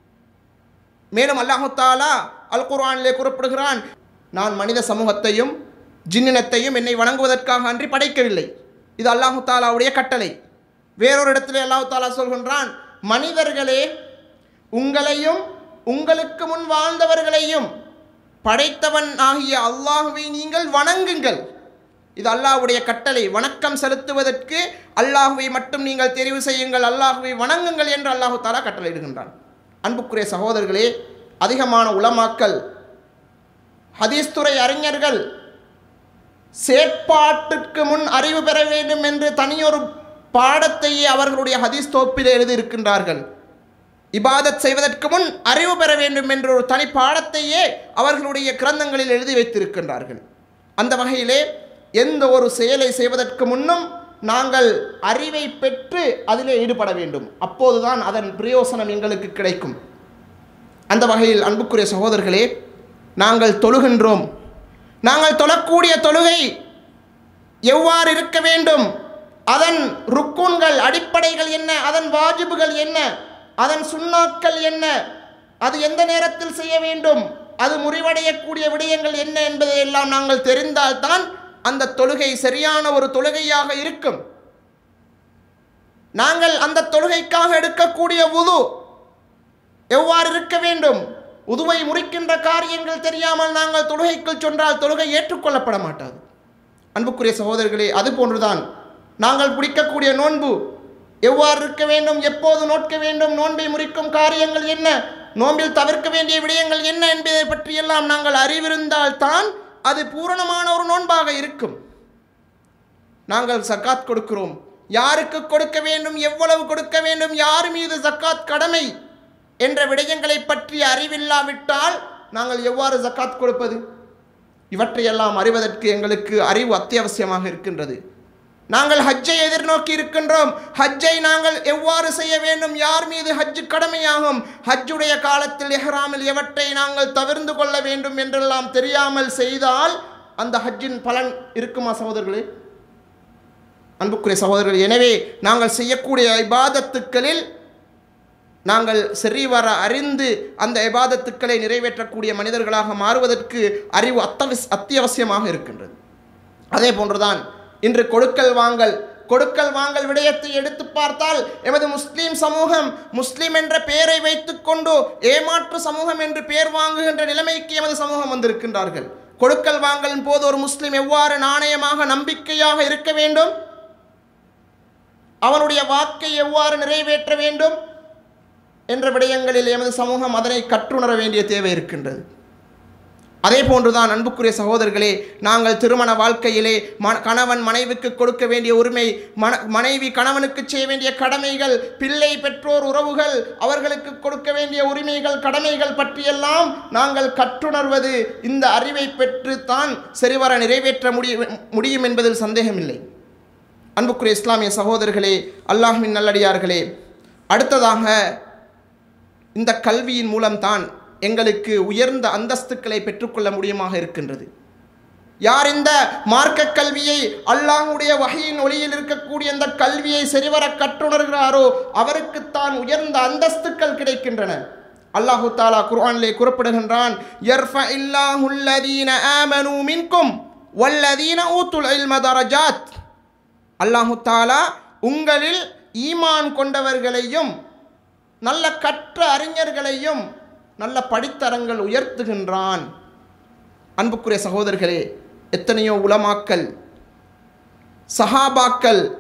மேலும் அல்லாஹு தாலா அல் குர்ஆனிலே குறிப்பிடுகிறான் நான் மனித சமூகத்தையும் ஜின்னினத்தையும் என்னை வணங்குவதற்காக அன்றி படைக்கவில்லை இது அல்லாஹு தாலாவுடைய கட்டளை வேறொரு இடத்திலே அல்லாஹு தாலா சொல்கின்றான் மனிதர்களே உங்களையும் உங்களுக்கு முன் வாழ்ந்தவர்களையும் படைத்தவன் ஆகிய அல்லாஹுவை நீங்கள் வணங்குங்கள் இது அல்லாஹ்வுடைய கட்டளை வணக்கம் செலுத்துவதற்கு அல்லாஹுவை மட்டும் நீங்கள் தெரிவு செய்யுங்கள் அல்லாஹுவை வணங்குங்கள் என்று அல்லாஹு தாலா கட்டளையிடுகின்றான் அன்புக்குரிய சகோதரர்களே அதிகமான உலமாக்கல் ஹதீஸ் துறை அறிஞர்கள் செயற்பாட்டுக்கு முன் அறிவு பெற வேண்டும் என்று தனியொரு பாடத்தையே அவர்களுடைய ஹதீஸ் தொப்பில் எழுதியிருக்கின்றார்கள் இபாதத் செய்வதற்கு முன் அறிவு பெற வேண்டும் என்ற ஒரு தனி பாடத்தையே அவர்களுடைய கிரந்தங்களில் எழுதி வைத்திருக்கின்றார்கள் அந்த வகையிலே எந்த ஒரு செயலை செய்வதற்கு முன்னும் நாங்கள் அறிவை பெற்று அதிலே ஈடுபட வேண்டும் அப்போதுதான் அதன் பிரயோசனம் எங்களுக்கு கிடைக்கும் அந்த வகையில் அன்புக்குரிய சகோதரர்களே நாங்கள் தொழுகின்றோம் நாங்கள் தொழக்கூடிய தொழுகை எவ்வாறு இருக்க வேண்டும் அதன் ருக்கூன்கள் அடிப்படைகள் என்ன அதன் வாஜிபுகள் என்ன அதன் சுண்ணாக்கள் என்ன அது எந்த நேரத்தில் செய்ய வேண்டும் அது முறிவடையக்கூடிய விடயங்கள் என்ன என்பதை எல்லாம் நாங்கள் தெரிந்தால்தான் அந்த தொழுகை சரியான ஒரு தொழுகையாக இருக்கும் நாங்கள் அந்த தொழுகைக்காக எடுக்கக்கூடிய உது எவ்வாறு இருக்க வேண்டும் உதுவை முறிக்கின்ற காரியங்கள் தெரியாமல் நாங்கள் தொழுகைக்குள் சென்றால் தொழுகை ஏற்றுக்கொள்ளப்பட மாட்டாது அன்புக்குரிய சகோதரர்களே அது போன்றுதான் நாங்கள் பிடிக்கக்கூடிய நோன்பு எவ்வாறு இருக்க வேண்டும் எப்போது நோட்க வேண்டும் நோன்பை முறிக்கும் காரியங்கள் என்ன நோன்பில் தவிர்க்க வேண்டிய விடயங்கள் என்ன என்பதை பற்றியெல்லாம் நாங்கள் அறிவிருந்தால் தான் அது பூரணமான ஒரு நோன்பாக இருக்கும் நாங்கள் சக்காத் கொடுக்கிறோம் யாருக்கு கொடுக்க வேண்டும் எவ்வளவு கொடுக்க வேண்டும் யார் மீது சக்காத் கடமை என்ற விடயங்களை பற்றி அறிவில்லாவிட்டால் நாங்கள் எவ்வாறு ஜக்காத் கொடுப்பது இவற்றையெல்லாம் அறிவதற்கு எங்களுக்கு அறிவு அத்தியாவசியமாக இருக்கின்றது நாங்கள் ஹஜ்ஜை எதிர்நோக்கி இருக்கின்றோம் ஹஜ்ஜை நாங்கள் எவ்வாறு செய்ய வேண்டும் யார் மீது ஹஜ்ஜு கடமையாகும் ஹஜ்ஜுடைய காலத்தில் எஹ்ராமில் எவற்றை நாங்கள் தவிர்ந்து கொள்ள வேண்டும் என்றெல்லாம் தெரியாமல் செய்தால் அந்த ஹஜ்ஜின் பலன் இருக்குமா சகோதரர்களே அன்புக்குரிய சகோதரர்கள் எனவே நாங்கள் செய்யக்கூடிய இபாதத்துக்களில் நாங்கள் சரிவர அறிந்து அந்த இபாதத்துக்களை நிறைவேற்றக்கூடிய மனிதர்களாக மாறுவதற்கு அறிவு அத்தவஸ் அத்தியாவசியமாக இருக்கின்றது அதே போன்றுதான் இன்று கொடுக்கல் வாங்கல் கொடுக்கல் வாங்கல் விடயத்தை எடுத்து பார்த்தால் எமது முஸ்லீம் சமூகம் முஸ்லீம் என்ற பெயரை வைத்துக்கொண்டு ஏமாற்று சமூகம் என்று பெயர் வாங்குகின்ற நிலைமைக்கு எமது சமூகம் வந்திருக்கின்றார்கள் கொடுக்கல் வாங்கலின் போது ஒரு முஸ்லீம் எவ்வாறு நாணயமாக நம்பிக்கையாக இருக்க வேண்டும் அவனுடைய வாக்கை எவ்வாறு நிறைவேற்ற வேண்டும் என்ற விடயங்களில் எமது சமூகம் அதனை கற்றுணர வேண்டிய தேவை இருக்கின்றது அதே போன்றுதான் அன்புக்குரிய சகோதரர்களே நாங்கள் திருமண வாழ்க்கையிலே ம கணவன் மனைவிக்கு கொடுக்க வேண்டிய உரிமை மன மனைவி கணவனுக்கு செய்ய வேண்டிய கடமைகள் பிள்ளை பெற்றோர் உறவுகள் அவர்களுக்கு கொடுக்க வேண்டிய உரிமைகள் கடமைகள் பற்றியெல்லாம் நாங்கள் கற்றுணர்வது இந்த அறிவை பெற்றுத்தான் சரிவர நிறைவேற்ற முடியும் முடியும் என்பதில் சந்தேகமில்லை அன்புக்குரிய இஸ்லாமிய சகோதரர்களே அல்லாஹ்வின் நல்லடியார்களே அடுத்ததாக இந்த கல்வியின் மூலம்தான் எங்களுக்கு உயர்ந்த அந்தஸ்துக்களை பெற்றுக்கொள்ள முடியுமாக இருக்கின்றது யார் இந்த மார்க்க கல்வியை அல்லாஹுடைய வகையின் ஒளியில் இருக்கக்கூடிய இந்த கல்வியை சரிவர கற்றுணர்கிறாரோ அவருக்குத்தான் உயர்ந்த அந்தஸ்துக்கள் கிடைக்கின்றன அல்லாஹு தாலா குர்ஆனிலே குறிப்பிடுகின்றான் யர்ஃப இல்லாஹுல்லதீன ஆமனு மின்கும் வல்லதீன ஊத்துல் இல்ம தரஜாத் அல்லாஹு தாலா உங்களில் ஈமான் கொண்டவர்களையும் நல்ல கற்ற அறிஞர்களையும் நல்ல படித்தரங்கள் உயர்த்துகின்றான் அன்புக்குரிய சகோதரர்களே எத்தனையோ உலமாக்கல் சஹாபாக்கள்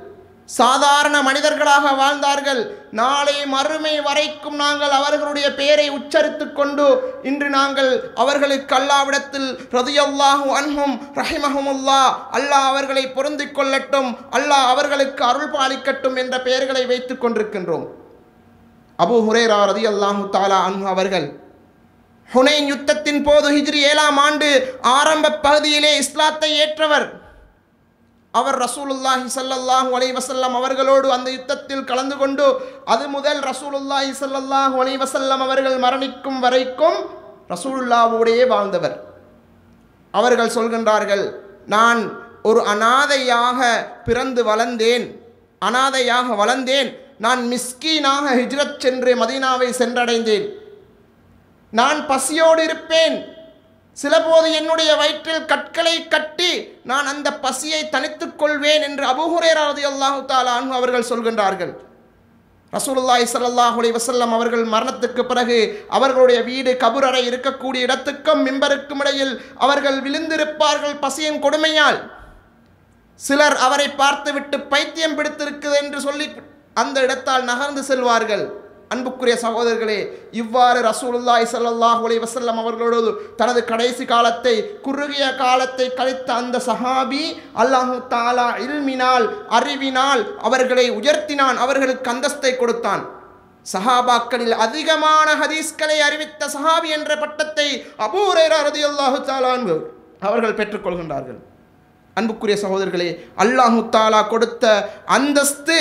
சாதாரண மனிதர்களாக வாழ்ந்தார்கள் நாளை மறுமை வரைக்கும் நாங்கள் அவர்களுடைய பெயரை உச்சரித்து கொண்டு இன்று நாங்கள் அவர்களுக்கு அல்லாவிடத்தில் ரதியல்லாஹு அன்ஹும் ரஹிமஹமுல்லா அல்லாஹ் அவர்களை பொருந்திக் கொள்ளட்டும் அல்லாஹ் அவர்களுக்கு அருள் பாலிக்கட்டும் என்ற பெயர்களை வைத்துக் கொண்டிருக்கின்றோம் அபு ஹுரேரா ரதி அல்லாஹு தாலா அன்ஹு அவர்கள் ஹுனைன் யுத்தத்தின் போது ஹிஜ்ரி ஏழாம் ஆண்டு ஆரம்ப பகுதியிலே இஸ்லாத்தை ஏற்றவர் அவர் ரசூலுல்லாஹி ஸல்லல்லாஹு அலைஹி வஸல்லம் அவர்களோடு அந்த யுத்தத்தில் கலந்து கொண்டு அது முதல் ரசூலுல்லாஹி ஸல்லல்லாஹு அலைஹி வஸல்லம் அவர்கள் மரணிக்கும் வரைக்கும் ரசூலுல்லாவோடையே வாழ்ந்தவர் அவர்கள் சொல்கின்றார்கள் நான் ஒரு அனாதையாக பிறந்து வளர்ந்தேன் அனாதையாக வளர்ந்தேன் நான் மிஸ்கீனாக ஹிஜ்ரத் சென்று மதீனாவை சென்றடைந்தேன் நான் பசியோடு இருப்பேன் சிலபோது என்னுடைய வயிற்றில் கற்களை கட்டி நான் அந்த பசியை தனித்துக் கொள்வேன் என்று அபுஹுரேராவது அல்லாஹு தாலான் அவர்கள் சொல்கின்றார்கள் ரசூலுல்லாஹி ஸல்லல்லாஹு அலைஹி வஸல்லம் அவர்கள் மரணத்துக்கு பிறகு அவர்களுடைய வீடு கபுரறை இருக்கக்கூடிய இடத்துக்கும் மிம்பருக்கும் இடையில் அவர்கள் விழுந்திருப்பார்கள் பசியின் கொடுமையால் சிலர் அவரை பார்த்துவிட்டு பைத்தியம் பிடித்திருக்குது என்று சொல்லி அந்த இடத்தால் நகர்ந்து செல்வார்கள் அன்புக்குரிய சகோதரர்களே இவ்வாறு ரசூலுல்லாஹி ஸல்லல்லாஹு அலைஹி வஸல்லம் அவர்களோடு தனது கடைசி காலத்தை குறுகிய காலத்தை கழித்த அந்த சஹாபி அல்லாஹு தாலா இல்மினால் அறிவினால் அவர்களை உயர்த்தினான் அவர்களுக்கு அந்தஸ்தை கொடுத்தான் சஹாபாக்களில் அதிகமான ஹதீஸ்களை அறிவித்த சஹாபி என்ற பட்டத்தை அபூரேரா ரதியல்லாஹு தாலான் அவர்கள் பெற்றுக்கொள்கின்றார்கள் அன்புக்குரிய சகோதரர்களே அல்லாஹு தாலா கொடுத்த அந்தஸ்து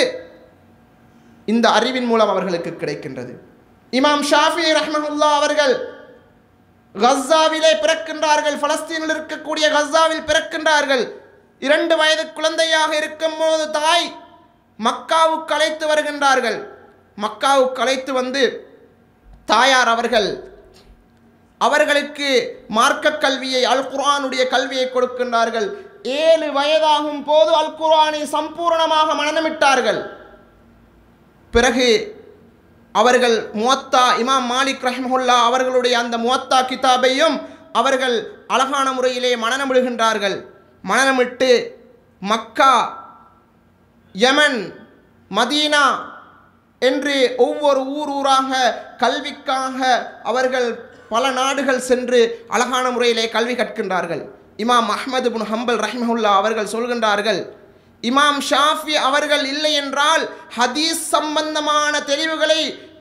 இந்த அறிவின் மூலம் அவர்களுக்கு கிடைக்கின்றது இமாம் ஷாஃபி ரஹ்மஹுல்லா அவர்கள் கஸ்ஸாவிலே பிறக்கின்றார்கள் பலஸ்தீனில் இருக்கக்கூடிய கஸ்ஸாவில் பிறக்கின்றார்கள் இரண்டு வயது குழந்தையாக இருக்கும்போது தாய் மக்காவுக்கு அழைத்து வருகின்றார்கள் மக்காவுக்கு அழைத்து வந்து தாயார் அவர்கள் அவர்களுக்கு மார்க்க கல்வியை அல் குர்ஆனுடைய கல்வியை கொடுக்கின்றார்கள் ஏழு வயதாகும் போது அல் குர்ஆனை சம்பூர்ணமாக மனநமிட்டார்கள் பிறகு அவர்கள் முவத்தா இமாம் மாலிக் ரஹ்மஹுல்லா அவர்களுடைய அந்த முவத்தா கிதாபையும் அவர்கள் அழகான முறையிலே மனநமிடுகின்றார்கள் மனநமிட்டு மக்கா யமன் மதீனா என்று ஒவ்வொரு ஊர் ஊராக கல்விக்காக அவர்கள் பல நாடுகள் சென்று அழகான முறையிலே கல்வி கற்கின்றார்கள் இமாம் அஹ்மது புன் ஹம்பல் ரஹ்மஹுல்லா அவர்கள் சொல்கின்றார்கள் இமாம் ஷாஃபி அவர்கள் இல்லை என்றால் ஹதீஸ் சம்பந்தமான தெளிவுகளை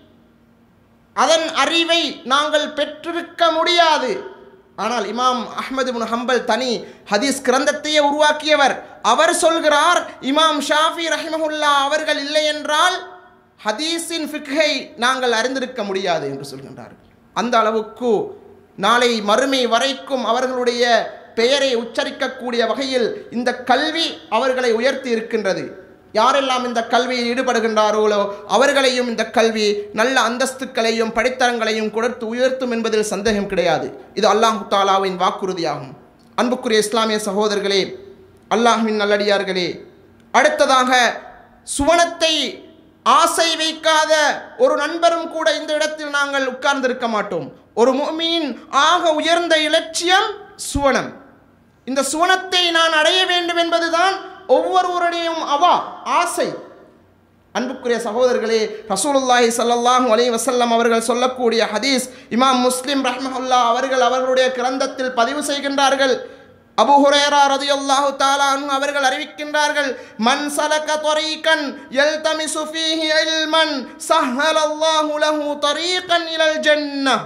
அதன் அறிவை நாங்கள் பெற்றிருக்க முடியாது ஆனால் இமாம் அஹ்மது பின் ஹம்பல் தனி ஹதீஸ் கிரந்தத்தையே உருவாக்கியவர் அவர் சொல்கிறார் இமாம் ஷாஃபி ரஹிமஹுல்லா அவர்கள் இல்லை என்றால் ஹதீஸின் ஃபிக்ஹை நாங்கள் அறிந்திருக்க முடியாது என்று சொல்கின்றார்கள் அந்த அளவுக்கு நாளை மறுமை வரைக்கும் அவர்களுடைய பெயரை உச்சரிக்கக்கூடிய வகையில் இந்த கல்வி அவர்களை உயர்த்தி இருக்கின்றது யாரெல்லாம் இந்த கல்வியில் ஈடுபடுகின்றார்களோ அவர்களையும் இந்த கல்வி நல்ல அந்தஸ்துக்களையும் படித்தரங்களையும் கொடுத்து உயர்த்தும் என்பதில் சந்தேகம் கிடையாது இது அல்லாஹு தாலாவின் வாக்குறுதியாகும் அன்புக்குரிய இஸ்லாமிய சகோதரர்களே அல்லாஹுவின் நல்லடியார்களே அடுத்ததாக சுவனத்தை ஆசை வைக்காத ஒரு நண்பரும் கூட இந்த இடத்தில் நாங்கள் உட்கார்ந்திருக்க மாட்டோம் ஒரு முஃமினின் ஆக உயர்ந்த இலட்சியம் சுவனம் இந்த சுவனத்தை நான் அடைய வேண்டும் என்பதுதான் ஒவ்வொருவருடையும் அவா ஆசை அன்புக்குரிய சகோதரர்களே ரசூலுல்லாஹி ஸல்லல்லாஹு அலைஹி வஸல்லம் அவர்கள் சொல்லக்கூடிய ஹதீஸ் இமாம் முஸ்லிம் ரஹ்மஹுல்லா அவர்கள் அவர்களுடைய கிரந்தத்தில் பதிவு செய்கின்றார்கள் அபு ஹுரேரா ரதியல்லாஹு தஆலா அன்ஹு அவர்கள் அறிவிக்கின்றார்கள் மன் சலக தரீகன் யல்தமிசு ஃபீஹி இல்மன் சஹ்ஹலல்லாஹு லஹு தரீகன் இலல் ஜன்னஹ்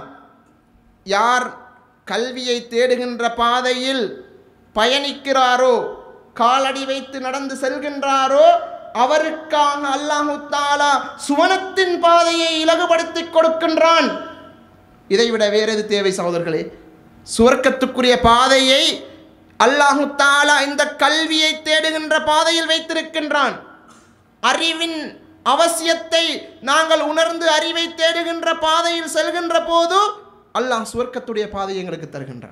யார் கல்வியை தேடுகின்ற பாதையில் பயணிக்கிறாரோ காலடி வைத்து நடந்து செல்கின்றாரோ அவருக்காக அல்லாஹு தாலா சுவனத்தின் பாதையை இலகுபடுத்தி கொடுக்கின்றான் இதைவிட வேறு எது தேவை சகோதரர்களே சுவர்க்கத்துக்குரிய பாதையை அல்லாஹு தாலா இந்த கல்வியை தேடுகின்ற பாதையில் வைத்திருக்கின்றான் அறிவின் அவசியத்தை நாங்கள் உணர்ந்து அறிவை தேடுகின்ற பாதையில் செல்கின்ற போது அல்லாஹ் சுவர்க்கத்துடைய பாதையை எங்களுக்கு தருகின்றான்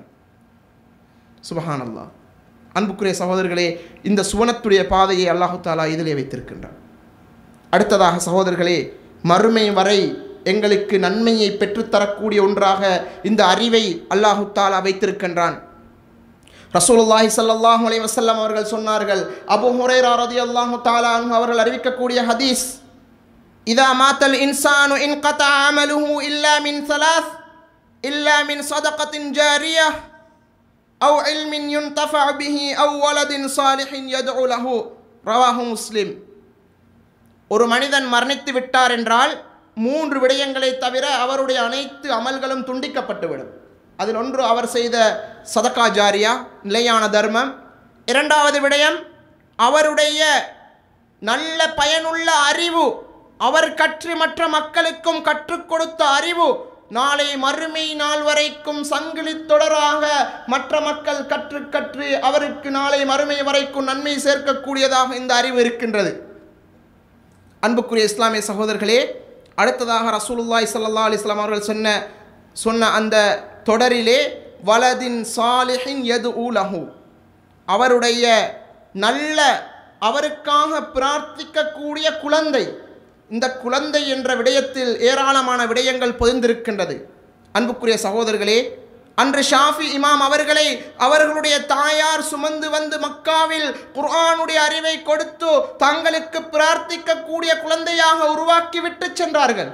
சுபஹான் அல்லாஹ் அன்புக்குரிய சகோதரர்களே இந்த சுவனத்துடைய பாதையை அல்லாஹு தாலா இதிலே வைத்திருக்கின்றான் அடுத்ததாக சகோதரர்களே மறுமை வரை எங்களுக்கு நன்மையை பெற்றுத்தரக்கூடிய ஒன்றாக இந்த அறிவை அல்லாஹு தாலா வைத்திருக்கின்றான் ரசூலுல்லாஹி ஸல்லல்லாஹு அலைஹி வஸல்லம் அவர்கள் சொன்னார்கள் அபூ ஹுரைரா ரலியல்லாஹு தஆலா அன்ஹு அவர்கள் அறிவிக்கக்கூடிய ஹதீஸ் இதா மாத்தல் இன்சானு இன்கதா அமலுஹு இல்லா மின் ثلاث இல்லா மின் சதகத்தின் ஜாரியா அவு இல்மின் யுன்தஃபா பிஹி அவு வலதின் சாலிஹின் யதுஉ லஹு ரவாஹு முஸ்லிம் ஒரு மனிதன் மரணித்து விட்டார் என்றால் மூன்று விடயங்களை தவிர அவருடைய அனைத்து அமல்களும் துண்டிக்கப்பட்டுவிடும் அதில் ஒன்று அவர் செய்த சதகா ஜாரியா நிலையான தர்மம் இரண்டாவது விடயம் அவருடைய நல்ல பயனுள்ள அறிவு அவர் கற்று மற்ற மக்களுக்கும் கற்றுக் கொடுத்த அறிவு நாளை மறுமை நாள் வரைக்கும் சங்கிலி தொடராக மற்ற மக்கள் கற்று கற்று அவருக்கு நாளை மறுமை வரைக்கும் நன்மை சேர்க்கக்கூடியதாக இந்த அறிவு இருக்கின்றது அன்புக்குரிய இஸ்லாமிய சகோதரர்களே அடுத்ததாக ரசூலுல்லாய் சல்லா அலிஸ்லாம் அவர்கள் சொன்ன சொன்ன அந்த தொடரிலே வலதின் சாலிஹின் எது ஊலஹு அவருடைய நல்ல அவருக்காக பிரார்த்திக்கக்கூடிய குழந்தை இந்த குழந்தை என்ற விடயத்தில் ஏராளமான விடயங்கள் பொதிந்திருக்கின்றது அன்புக்குரிய சகோதரர்களே அன்று ஷாஃபி இமாம் அவர்களை அவர்களுடைய தாயார் சுமந்து வந்து மக்காவில் குர்ஆனுடைய அறிவை கொடுத்து தங்களுக்கு பிரார்த்திக்கக்கூடிய குழந்தையாக உருவாக்கிவிட்டு சென்றார்கள்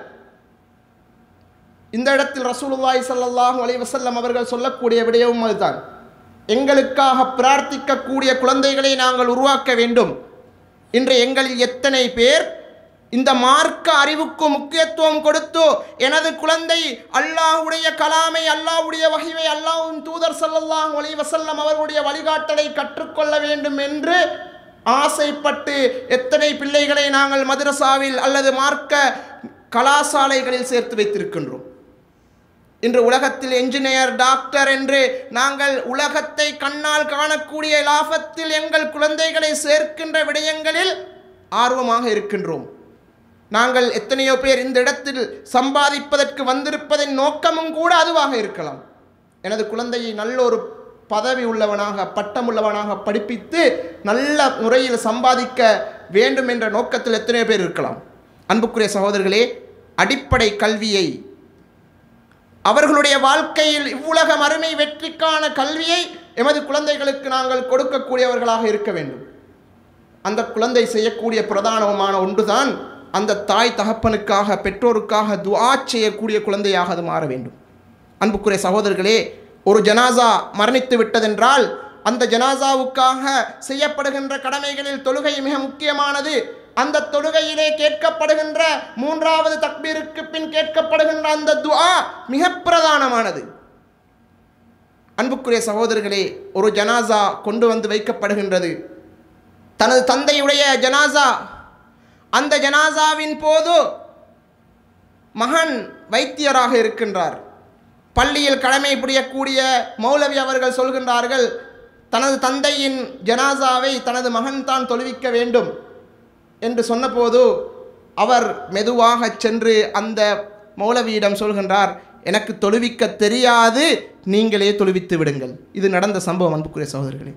இந்த இடத்தில் ரசூலுல்லாய் ஸல்லல்லாஹு அலைஹி வஸல்லம் அவர்கள் சொல்லக்கூடிய விடயமும் அதுதான் எங்களுக்காக பிரார்த்திக்கக்கூடிய குழந்தைகளை நாங்கள் உருவாக்க வேண்டும் இன்று எங்களில் எத்தனை பேர் இந்த மார்க்க அறிவுக்கு முக்கியத்துவம் கொடுத்து எனது குழந்தை அல்லாஹ்வுடைய கலாமை அல்லாஹ்வுடைய வகைவை அல்லாஹ்வின் தூதர் ஸல்லல்லாஹு அலைஹி வஸல்லம் அவர்களுடைய வழிகாட்டலை கற்றுக்கொள்ள வேண்டும் என்று ஆசைப்பட்டு எத்தனை பிள்ளைகளை நாங்கள் மதரசாவில் அல்லது மார்க்க கலாசாலைகளில் சேர்த்து வைத்திருக்கின்றோம் இன்று உலகத்தில் என்ஜினியர் டாக்டர் என்று நாங்கள் உலகத்தை கண்ணால் காணக்கூடிய லாபத்தில் எங்கள் குழந்தைகளை சேர்க்கின்ற விடயங்களில் ஆர்வமாக இருக்கின்றோம் நாங்கள் எத்தனையோ பேர் இந்த இடத்தில் சம்பாதிப்பதற்கு வந்திருப்பதன் நோக்கமும் கூட அதுவாக இருக்கலாம் எனது குழந்தையை நல்ல ஒரு பதவி உள்ளவனாக பட்டம் உள்ளவனாக படிப்பித்து நல்ல முறையில் சம்பாதிக்க வேண்டும் என்ற நோக்கத்தில் எத்தனையோ பேர் இருக்கலாம் அன்புக்குரிய சகோதரர்களே அடிப்படை கல்வியை அவர்களுடைய வாழ்க்கையில் இவ்வுலக மறுமை வெற்றிக்கான கல்வியை எமது குழந்தைகளுக்கு நாங்கள் கொடுக்கக்கூடியவர்களாக இருக்க வேண்டும் அந்த குழந்தை செய்யக்கூடிய பிரதானமான ஒன்றுதான் அந்த தாய் தகப்பனுக்காக பெற்றோருக்காக துஆ செய்யக்கூடிய குழந்தையாக அது மாற வேண்டும் அன்புக்குரிய சகோதரர்களே ஒரு ஜனாசா மரணித்து விட்டதென்றால் அந்த ஜனாசாவுக்காக செய்யப்படுகின்ற கடமைகளில் தொழுகை மிக முக்கியமானது அந்த தொழுகையிலே கேட்கப்படுகின்ற மூன்றாவது தக்பீருக்கு பின் கேட்கப்படுகின்ற அந்த துஆ மிக பிரதானமானது அன்புக்குரிய சகோதரர்களே ஒரு ஜனாசா கொண்டு வந்து வைக்கப்படுகின்றது தனது தந்தையுடைய ஜனாசா அந்த ஜனாசாவின் போது மகன் வைத்தியராக இருக்கின்றார் பள்ளியில் கடமை புரியக்கூடிய மௌலவி அவர்கள் சொல்கின்றார்கள் தனது தந்தையின் ஜனாசாவை தனது மகன் தான் தொழுவிக்க வேண்டும் என்று சொன்னபோது அவர் மெதுவாக சென்று அந்த மௌலவியிடம் சொல்கின்றார் எனக்கு தொழுவிக்க தெரியாது நீங்களே தொழுவித்து விடுங்கள் இது நடந்த சம்பவம் அன்புக்குரிய சகோதரர்களே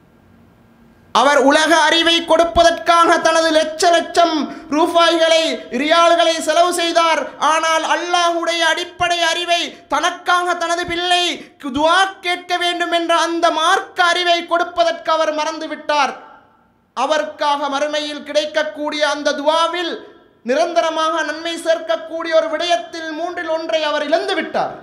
அவர் உலக அறிவை கொடுப்பதற்காக தனது லட்ச லட்சம் ரூபாய்களை ரியால்களை செலவு செய்தார் ஆனால் அல்லாஹுடைய அடிப்படை அறிவை தனக்காக தனது பிள்ளை துவா கேட்க வேண்டும் என்ற அந்த மார்க்க அறிவை கொடுப்பதற்கு அவர் மறந்து விட்டார் அவருக்காக மறுமையில் கிடைக்கக்கூடிய அந்த துவாவில் நிரந்தரமாக நன்மை சேர்க்கக்கூடிய ஒரு விடயத்தில் மூன்றில் ஒன்றை அவர் இழந்து விட்டார்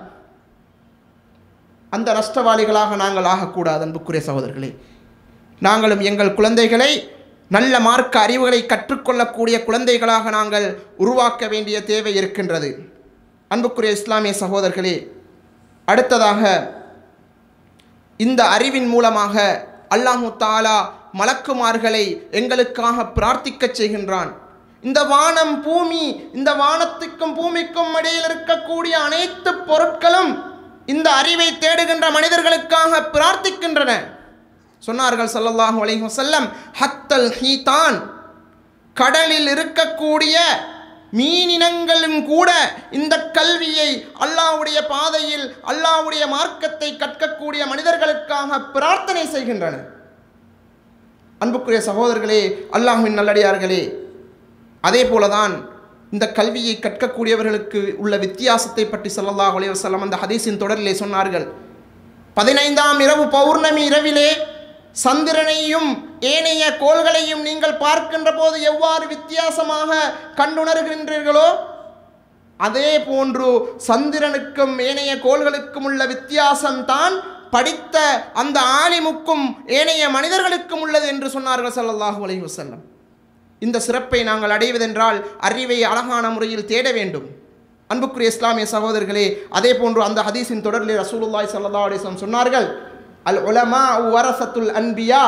அந்த நஷ்டவாளிகளாக நாங்கள் ஆகக்கூடாது அன்புக்குரிய சகோதரர்களே நாங்களும் எங்கள் குழந்தைகளை நல்ல மார்க்க அறிவுகளை கற்றுக்கொள்ளக்கூடிய குழந்தைகளாக நாங்கள் உருவாக்க வேண்டிய தேவை இருக்கின்றது அன்புக்குரிய இஸ்லாமிய சகோதரர்களே அடுத்ததாக இந்த அறிவின் மூலமாக அல்லாஹு தாலா மலக்குமார்களை எங்களுக்காக பிரார்த்திக்கச் செய்கின்றான் இந்த வானம் பூமி இந்த வானத்துக்கும் பூமிக்கும் இடையில் இருக்கக்கூடிய அனைத்து பொருட்களும் இந்த அறிவை தேடுகின்ற மனிதர்களுக்காக பிரார்த்திக்கின்றன சொன்னார்கள் ஸல்லல்லாஹு அலைஹி வஸல்லம் ஹத்தல் ஹீதான் கடலில் இருக்கக்கூடிய மீனினங்களும் கூட இந்த கல்வியை அல்லாஹ்வுடைய பாதையில் அல்லாஹ்வுடைய மார்க்கத்தை கற்கக்கூடிய மனிதர்களுக்காக பிரார்த்தனை செய்கின்றன அன்புக்குரிய சகோதரர்களே அல்லாஹ்வின் நல்லடியார்களே அதே போலதான் இந்த கல்வியை கற்கக்கூடியவர்களுக்கு உள்ள வித்தியாசத்தை பற்றி ஸல்லல்லாஹு அலைஹி வஸல்லம் அந்த ஹதீஸின் தொடரிலே சொன்னார்கள் பதினைந்தாம் இரவு பௌர்ணமி இரவிலே சந்திரனையும் ஏனைய கோள்களையும் நீங்கள் பார்க்கின்ற போது எவ்வாறு வித்தியாசமாக கண்டுணர்கின்றீர்களோ அதே போன்று சந்திரனுக்கும் ஏனைய கோள்களுக்கும் உள்ள வித்தியாசம்தான் படித்த அந்த ஆலிமுக்கும் ஏனைய மனிதர்களுக்கும் உள்ளது என்று சொன்னார்கள் ஸல்லல்லாஹு அலைஹி வஸல்லம் இந்த சிறப்பை நாங்கள் அடைவதென்றால் அறிவை அழகான முறையில் தேட வேண்டும் அன்புக்குரிய இஸ்லாமிய சகோதரர்களே அதே போன்று அந்த ஹதீஸின் தொடரிலே ரசூலுல்லாஹி ஸல்லல்லாஹு அலைஹி வஸல்லம் சொன்னார்கள் அல் உலமா வரசத்துல் அன்பியா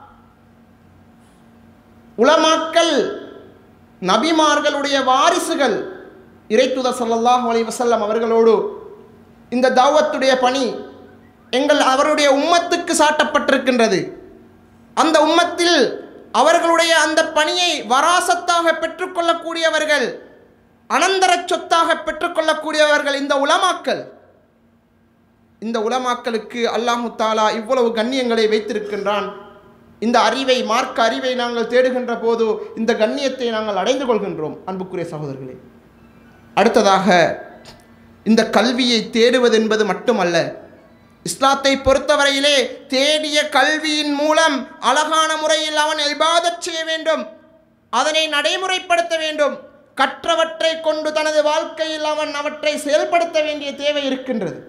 உலமாக்கள் நபிமார்களுடைய வாரிசுகள் இறைத்துத ஸல்லல்லாஹு அலைஹி வஸல்லம் அவர்களோடு இந்த தாவத்துடைய பணி எங்கள் அவருடைய உம்மத்துக்கு சாட்டப்பட்டிருக்கின்றது அந்த உம்மத்தில் அவர்களுடைய அந்த பணியை வராசத்தாக பெற்றுக்கொள்ளக்கூடியவர்கள் அனந்தர சொத்தாக பெற்றுக்கொள்ளக்கூடியவர்கள் இந்த உலமாக்கள் இந்த உலமாக்களுக்கு அல்லாஹு தாலா இவ்வளவு கண்ணியங்களை வைத்திருக்கின்றான் இந்த அறிவை மார்க்க அறிவை நாங்கள் தேடுகின்ற போது இந்த கண்ணியத்தை நாங்கள் அடைந்து கொள்கின்றோம் அன்புக்குரிய சகோதரர்களே அடுத்ததாக இந்த கல்வியை தேடுவது என்பது மட்டுமல்ல இஸ்லாத்தை பொறுத்தவரையிலே தேடிய கல்வியின் மூலம் அழகான முறையில் அவன் இபாதத் செய்ய வேண்டும் அதனை நடைமுறைப்படுத்த வேண்டும் கற்றவற்றை கொண்டு தனது வாழ்க்கையில் அவன் அவற்றை செயல்படுத்த வேண்டிய தேவை இருக்கின்றது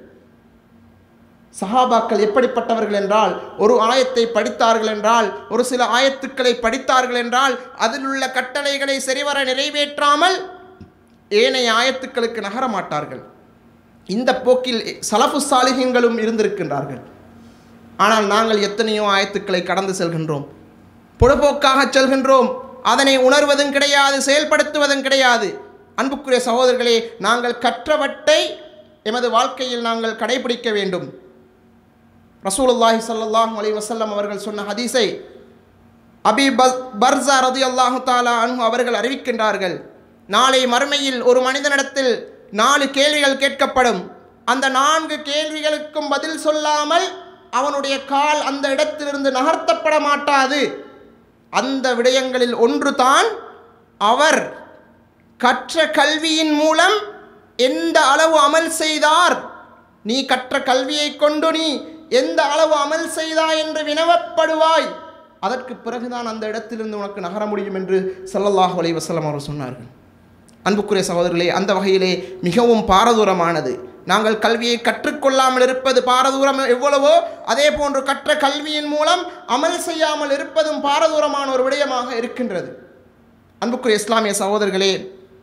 சஹாபாக்கள் எப்படிப்பட்டவர்கள் என்றால் ஒரு ஆயத்தை படித்தார்கள் என்றால் ஒரு சில ஆயத்துக்களை படித்தார்கள் என்றால் அதில் உள்ள கட்டளைகளை சரிவர நிறைவேற்றாமல் ஏனைய ஆயத்துக்களுக்கு நகர மாட்டார்கள் இந்த போக்கில் சலஃபு சாலிகங்களும் இருந்திருக்கின்றார்கள் ஆனால் நாங்கள் எத்தனையோ ஆயத்துக்களை கடந்து செல்கின்றோம் பொழுபோக்காக செல்கின்றோம் அதனை உணர்வதும் கிடையாது செயல்படுத்துவதும் கிடையாது அன்புக்குரிய சகோதரர்களே நாங்கள் கற்றவற்றை எமது வாழ்க்கையில் நாங்கள் கடைபிடிக்க வேண்டும் ரசூலுல்லாஹி ஸல்லல்லாஹு அலைஹி வஸல்லம் அவர்கள் சொன்ன ஹதீஸை அபி பஸ் பர்சா ரதி அல்லாஹு தாலா அன்ஹு அவர்கள் அறிவிக்கின்றார்கள் நாளை மறுமையில் ஒரு மனிதனிடத்தில் நாலு கேள்விகள் கேட்கப்படும் அந்த நான்கு கேள்விகளுக்கும் பதில் சொல்லாமல் அவனுடைய கால் அந்த இடத்திலிருந்து நகர்த்தப்பட மாட்டாது அந்த விடயங்களில் ஒன்று தான் அவர் கற்ற கல்வியின் மூலம் எந்த அளவு அமல் செய்தார் நீ கற்ற கல்வியை கொண்டு நீ எந்த அளவு அமல் செய்தாய் என்று வினவப்படுவாய் அதற்கு பிறகுதான் அந்த இடத்திலிருந்து உனக்கு நகர முடியும் என்று ஸல்லல்லாஹு அலைஹி வஸல்லம் அவர் சொன்னார்கள் அன்புக்குரிய சகோதரர்களே அந்த வகையிலே மிகவும் பாரதூரமானது நாங்கள் கல்வியை கற்றுக்கொள்ளாமல் இருப்பது பாரதூரம் எவ்வளவோ அதே போன்று கற்ற கல்வியின் மூலம் அமல் செய்யாமல் இருப்பதும் பாரதூரமான ஒரு விடயமாக இருக்கின்றது அன்புக்குரிய இஸ்லாமிய சகோதரர்களே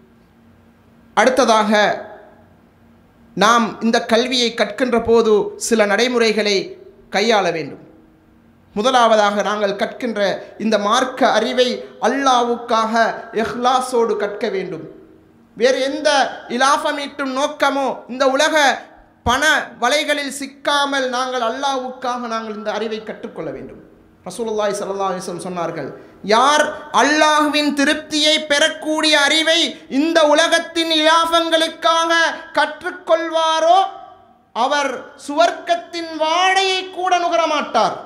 அடுத்ததாக நாம் இந்த கல்வியை கற்கின்ற போது சில நடைமுறைகளை கையாள வேண்டும் முதலாவதாக நாங்கள் கற்கின்ற இந்த மார்க்க அறிவை அல்லாவுக்காக இஹ்லாஸோடு கற்க வேண்டும் வேறு எந்த இலாஃபமீட்டும் நோக்கமோ இந்த உலக பண வலைகளில் சிக்காமல் நாங்கள் அல்லாவுக்காக நாங்கள் இந்த அறிவை கற்றுக்கொள்ள வேண்டும் ரசூலுல்லாஹி ஸல்லல்லாஹு அலைஹி வஸல்லம் சொன்னார்கள் யார் அல்லாஹ்வின் திருப்தியை பெறக்கூடிய அறிவை இந்த உலகத்தின் இலாபங்களுக்காக கற்றுக்கொள்வாரோ அவர் சுவர்க்கத்தின் வாடையை கூட நுகர மாட்டார்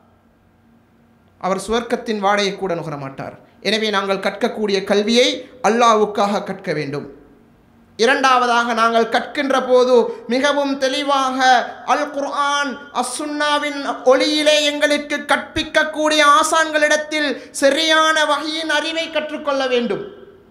அவர் சுவர்க்கத்தின் வாடையை கூட நுகர மாட்டார் எனவே நாங்கள் கற்கக்கூடிய கல்வியை அல்லாவுக்காக கற்க வேண்டும் இரண்டாவதாக நாங்கள் கற்கின்ற போது மிகவும் தெளிவாக அல் குர்ஆன் அசுன்னாவின் ஒளியிலே எங்களுக்கு கற்பிக்கக்கூடிய ஆசான்களிடத்தில் சரியான வகையின் அறிவை கற்றுக்கொள்ள வேண்டும்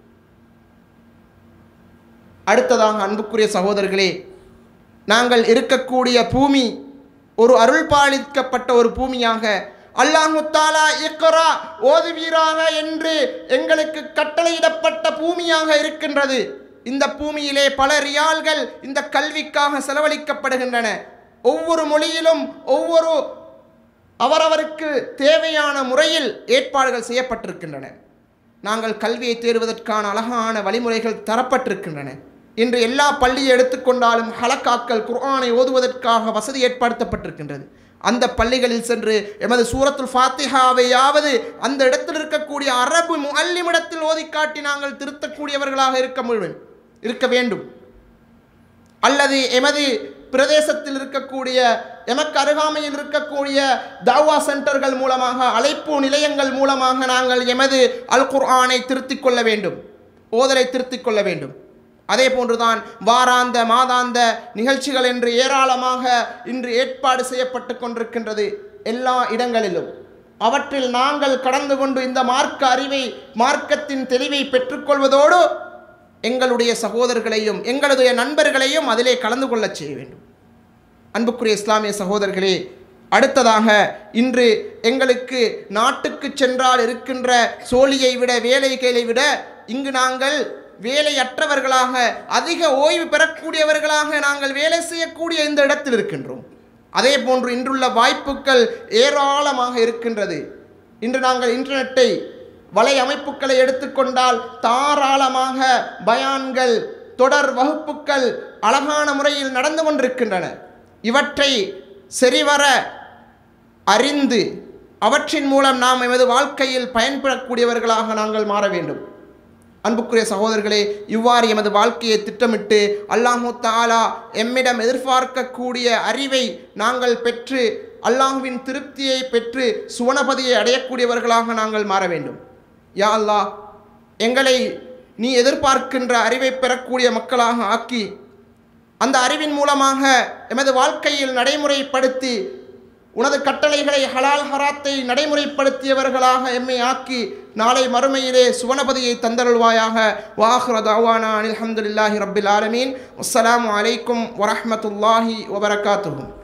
அடுத்ததாக அன்புக்குரிய சகோதரர்களே நாங்கள் இருக்கக்கூடிய பூமி ஒரு அருள் பாலிக்கப்பட்ட ஒரு பூமியாக அல்லாஹு தாலா இக்ரா ஓதுவீராக என்று எங்களுக்கு கட்டளையிடப்பட்ட பூமியாக இருக்கின்றது இந்த பூமியிலே பல ரியால்கள் இந்த கல்விக்காக செலவழிக்கப்படுகின்றன ஒவ்வொரு மொழியிலும் ஒவ்வொரு அவரவருக்கு தேவையான முறையில் ஏற்பாடுகள் செய்யப்பட்டிருக்கின்றன நாங்கள் கல்வியை தேர்வதற்கான அழகான வழிமுறைகள் தரப்பட்டிருக்கின்றன இன்று எல்லா பள்ளியை எடுத்துக்கொண்டாலும் ஹலக்காக்கள் குர்ஆனை ஓதுவதற்காக வசதி ஏற்படுத்தப்பட்டிருக்கின்றது அந்த பள்ளிகளில் சென்று எமது சூரத்துல் ஃபாத்திஹாவையாவது அந்த இடத்தில் இருக்கக்கூடிய அரபு முல்லிமிடத்தில் ஓதி காட்டி நாங்கள் திருத்தக்கூடியவர்களாக இருக்க முடியும் இருக்க வேண்டும் அல்லது எமது பிரதேசத்தில் இருக்கக்கூடிய எமக்கு அருகாமையில் இருக்கக்கூடிய தாவா சென்டர்கள் மூலமாக அழைப்பு நிலையங்கள் மூலமாக நாங்கள் எமது அல் குர்ஆனை திருத்திக் கொள்ள வேண்டும் ஓதலை திருத்திக் கொள்ள வேண்டும் அதே போன்றுதான் வாராந்த மாதாந்த நிகழ்ச்சிகள் என்று ஏராளமாக இன்று ஏற்பாடு செய்யப்பட்டு கொண்டிருக்கின்றது எல்லா இடங்களிலும் அவற்றில் நாங்கள் கடந்து கொண்டு இந்த மார்க்க அறிவை மார்க்கத்தின் தெளிவை பெற்றுக்கொள்வதோடு எங்களுடைய சகோதரர்களையும் எங்களுடைய நண்பர்களையும் அதிலே கலந்து கொள்ளச் செய்ய வேண்டும் அன்புக்குரிய இஸ்லாமிய சகோதரர்களே அடுத்ததாக இன்று எங்களுக்கு நாட்டுக்கு சென்றால் இருக்கின்ற சோழியை விட வேலைகளை விட இங்கு நாங்கள் வேலையற்றவர்களாக அதிக ஓய்வு பெறக்கூடியவர்களாக நாங்கள் வேலை செய்யக்கூடிய இந்த இடத்தில் இருக்கின்றோம் அதே போன்று இன்றுள்ள வாய்ப்புகள் ஏராளமாக இருக்கின்றது இன்று நாங்கள் இன்டர்நெட்டை வலை அமைப்புகளை எடுத்துக்கொண்டால் தாராளமாக பயான்கள் தொடர் வகுப்புகள் அழகான முறையில் நடந்து கொண்டிருக்கின்றன இவற்றை சரிவர அறிந்து அவற்றின் மூலம் நாம் எமது வாழ்க்கையில் பயன்படக்கூடியவர்களாக நாங்கள் மாற வேண்டும் அன்புக்குரிய சகோதரர்களே இவ்வாறு எமது வாழ்க்கையை திட்டமிட்டு அல்லாஹு தாலா எம்மிடம் எதிர்பார்க்கக்கூடிய அறிவை நாங்கள் பெற்று அல்லாஹுவின் திருப்தியை பெற்று சுவனபதியை அடையக்கூடியவர்களாக நாங்கள் மாற வேண்டும் யா அல்லாஹ் எங்களை நீ எதிர்பார்க்கின்ற அறிவை பெறக்கூடிய மக்களாக ஆக்கி அந்த அறிவின் மூலமாக எமது வாழ்க்கையில் நடைமுறைப்படுத்தி உனது கட்டளைகளை ஹலால் ஹராத்தை நடைமுறைப்படுத்தியவர்களாக எம்மை ஆக்கி நாளை மறுமையிலே சுவனபதியை தந்தருள்வாயாக வாஹ்ர தாவானா அனில் அஹமதுல்லாஹி ரபில் ஆலமீன் அஸ்ஸலாமு அலைக்கும் வரஹ்மத்துல்லாஹி வபரகாத்துஹு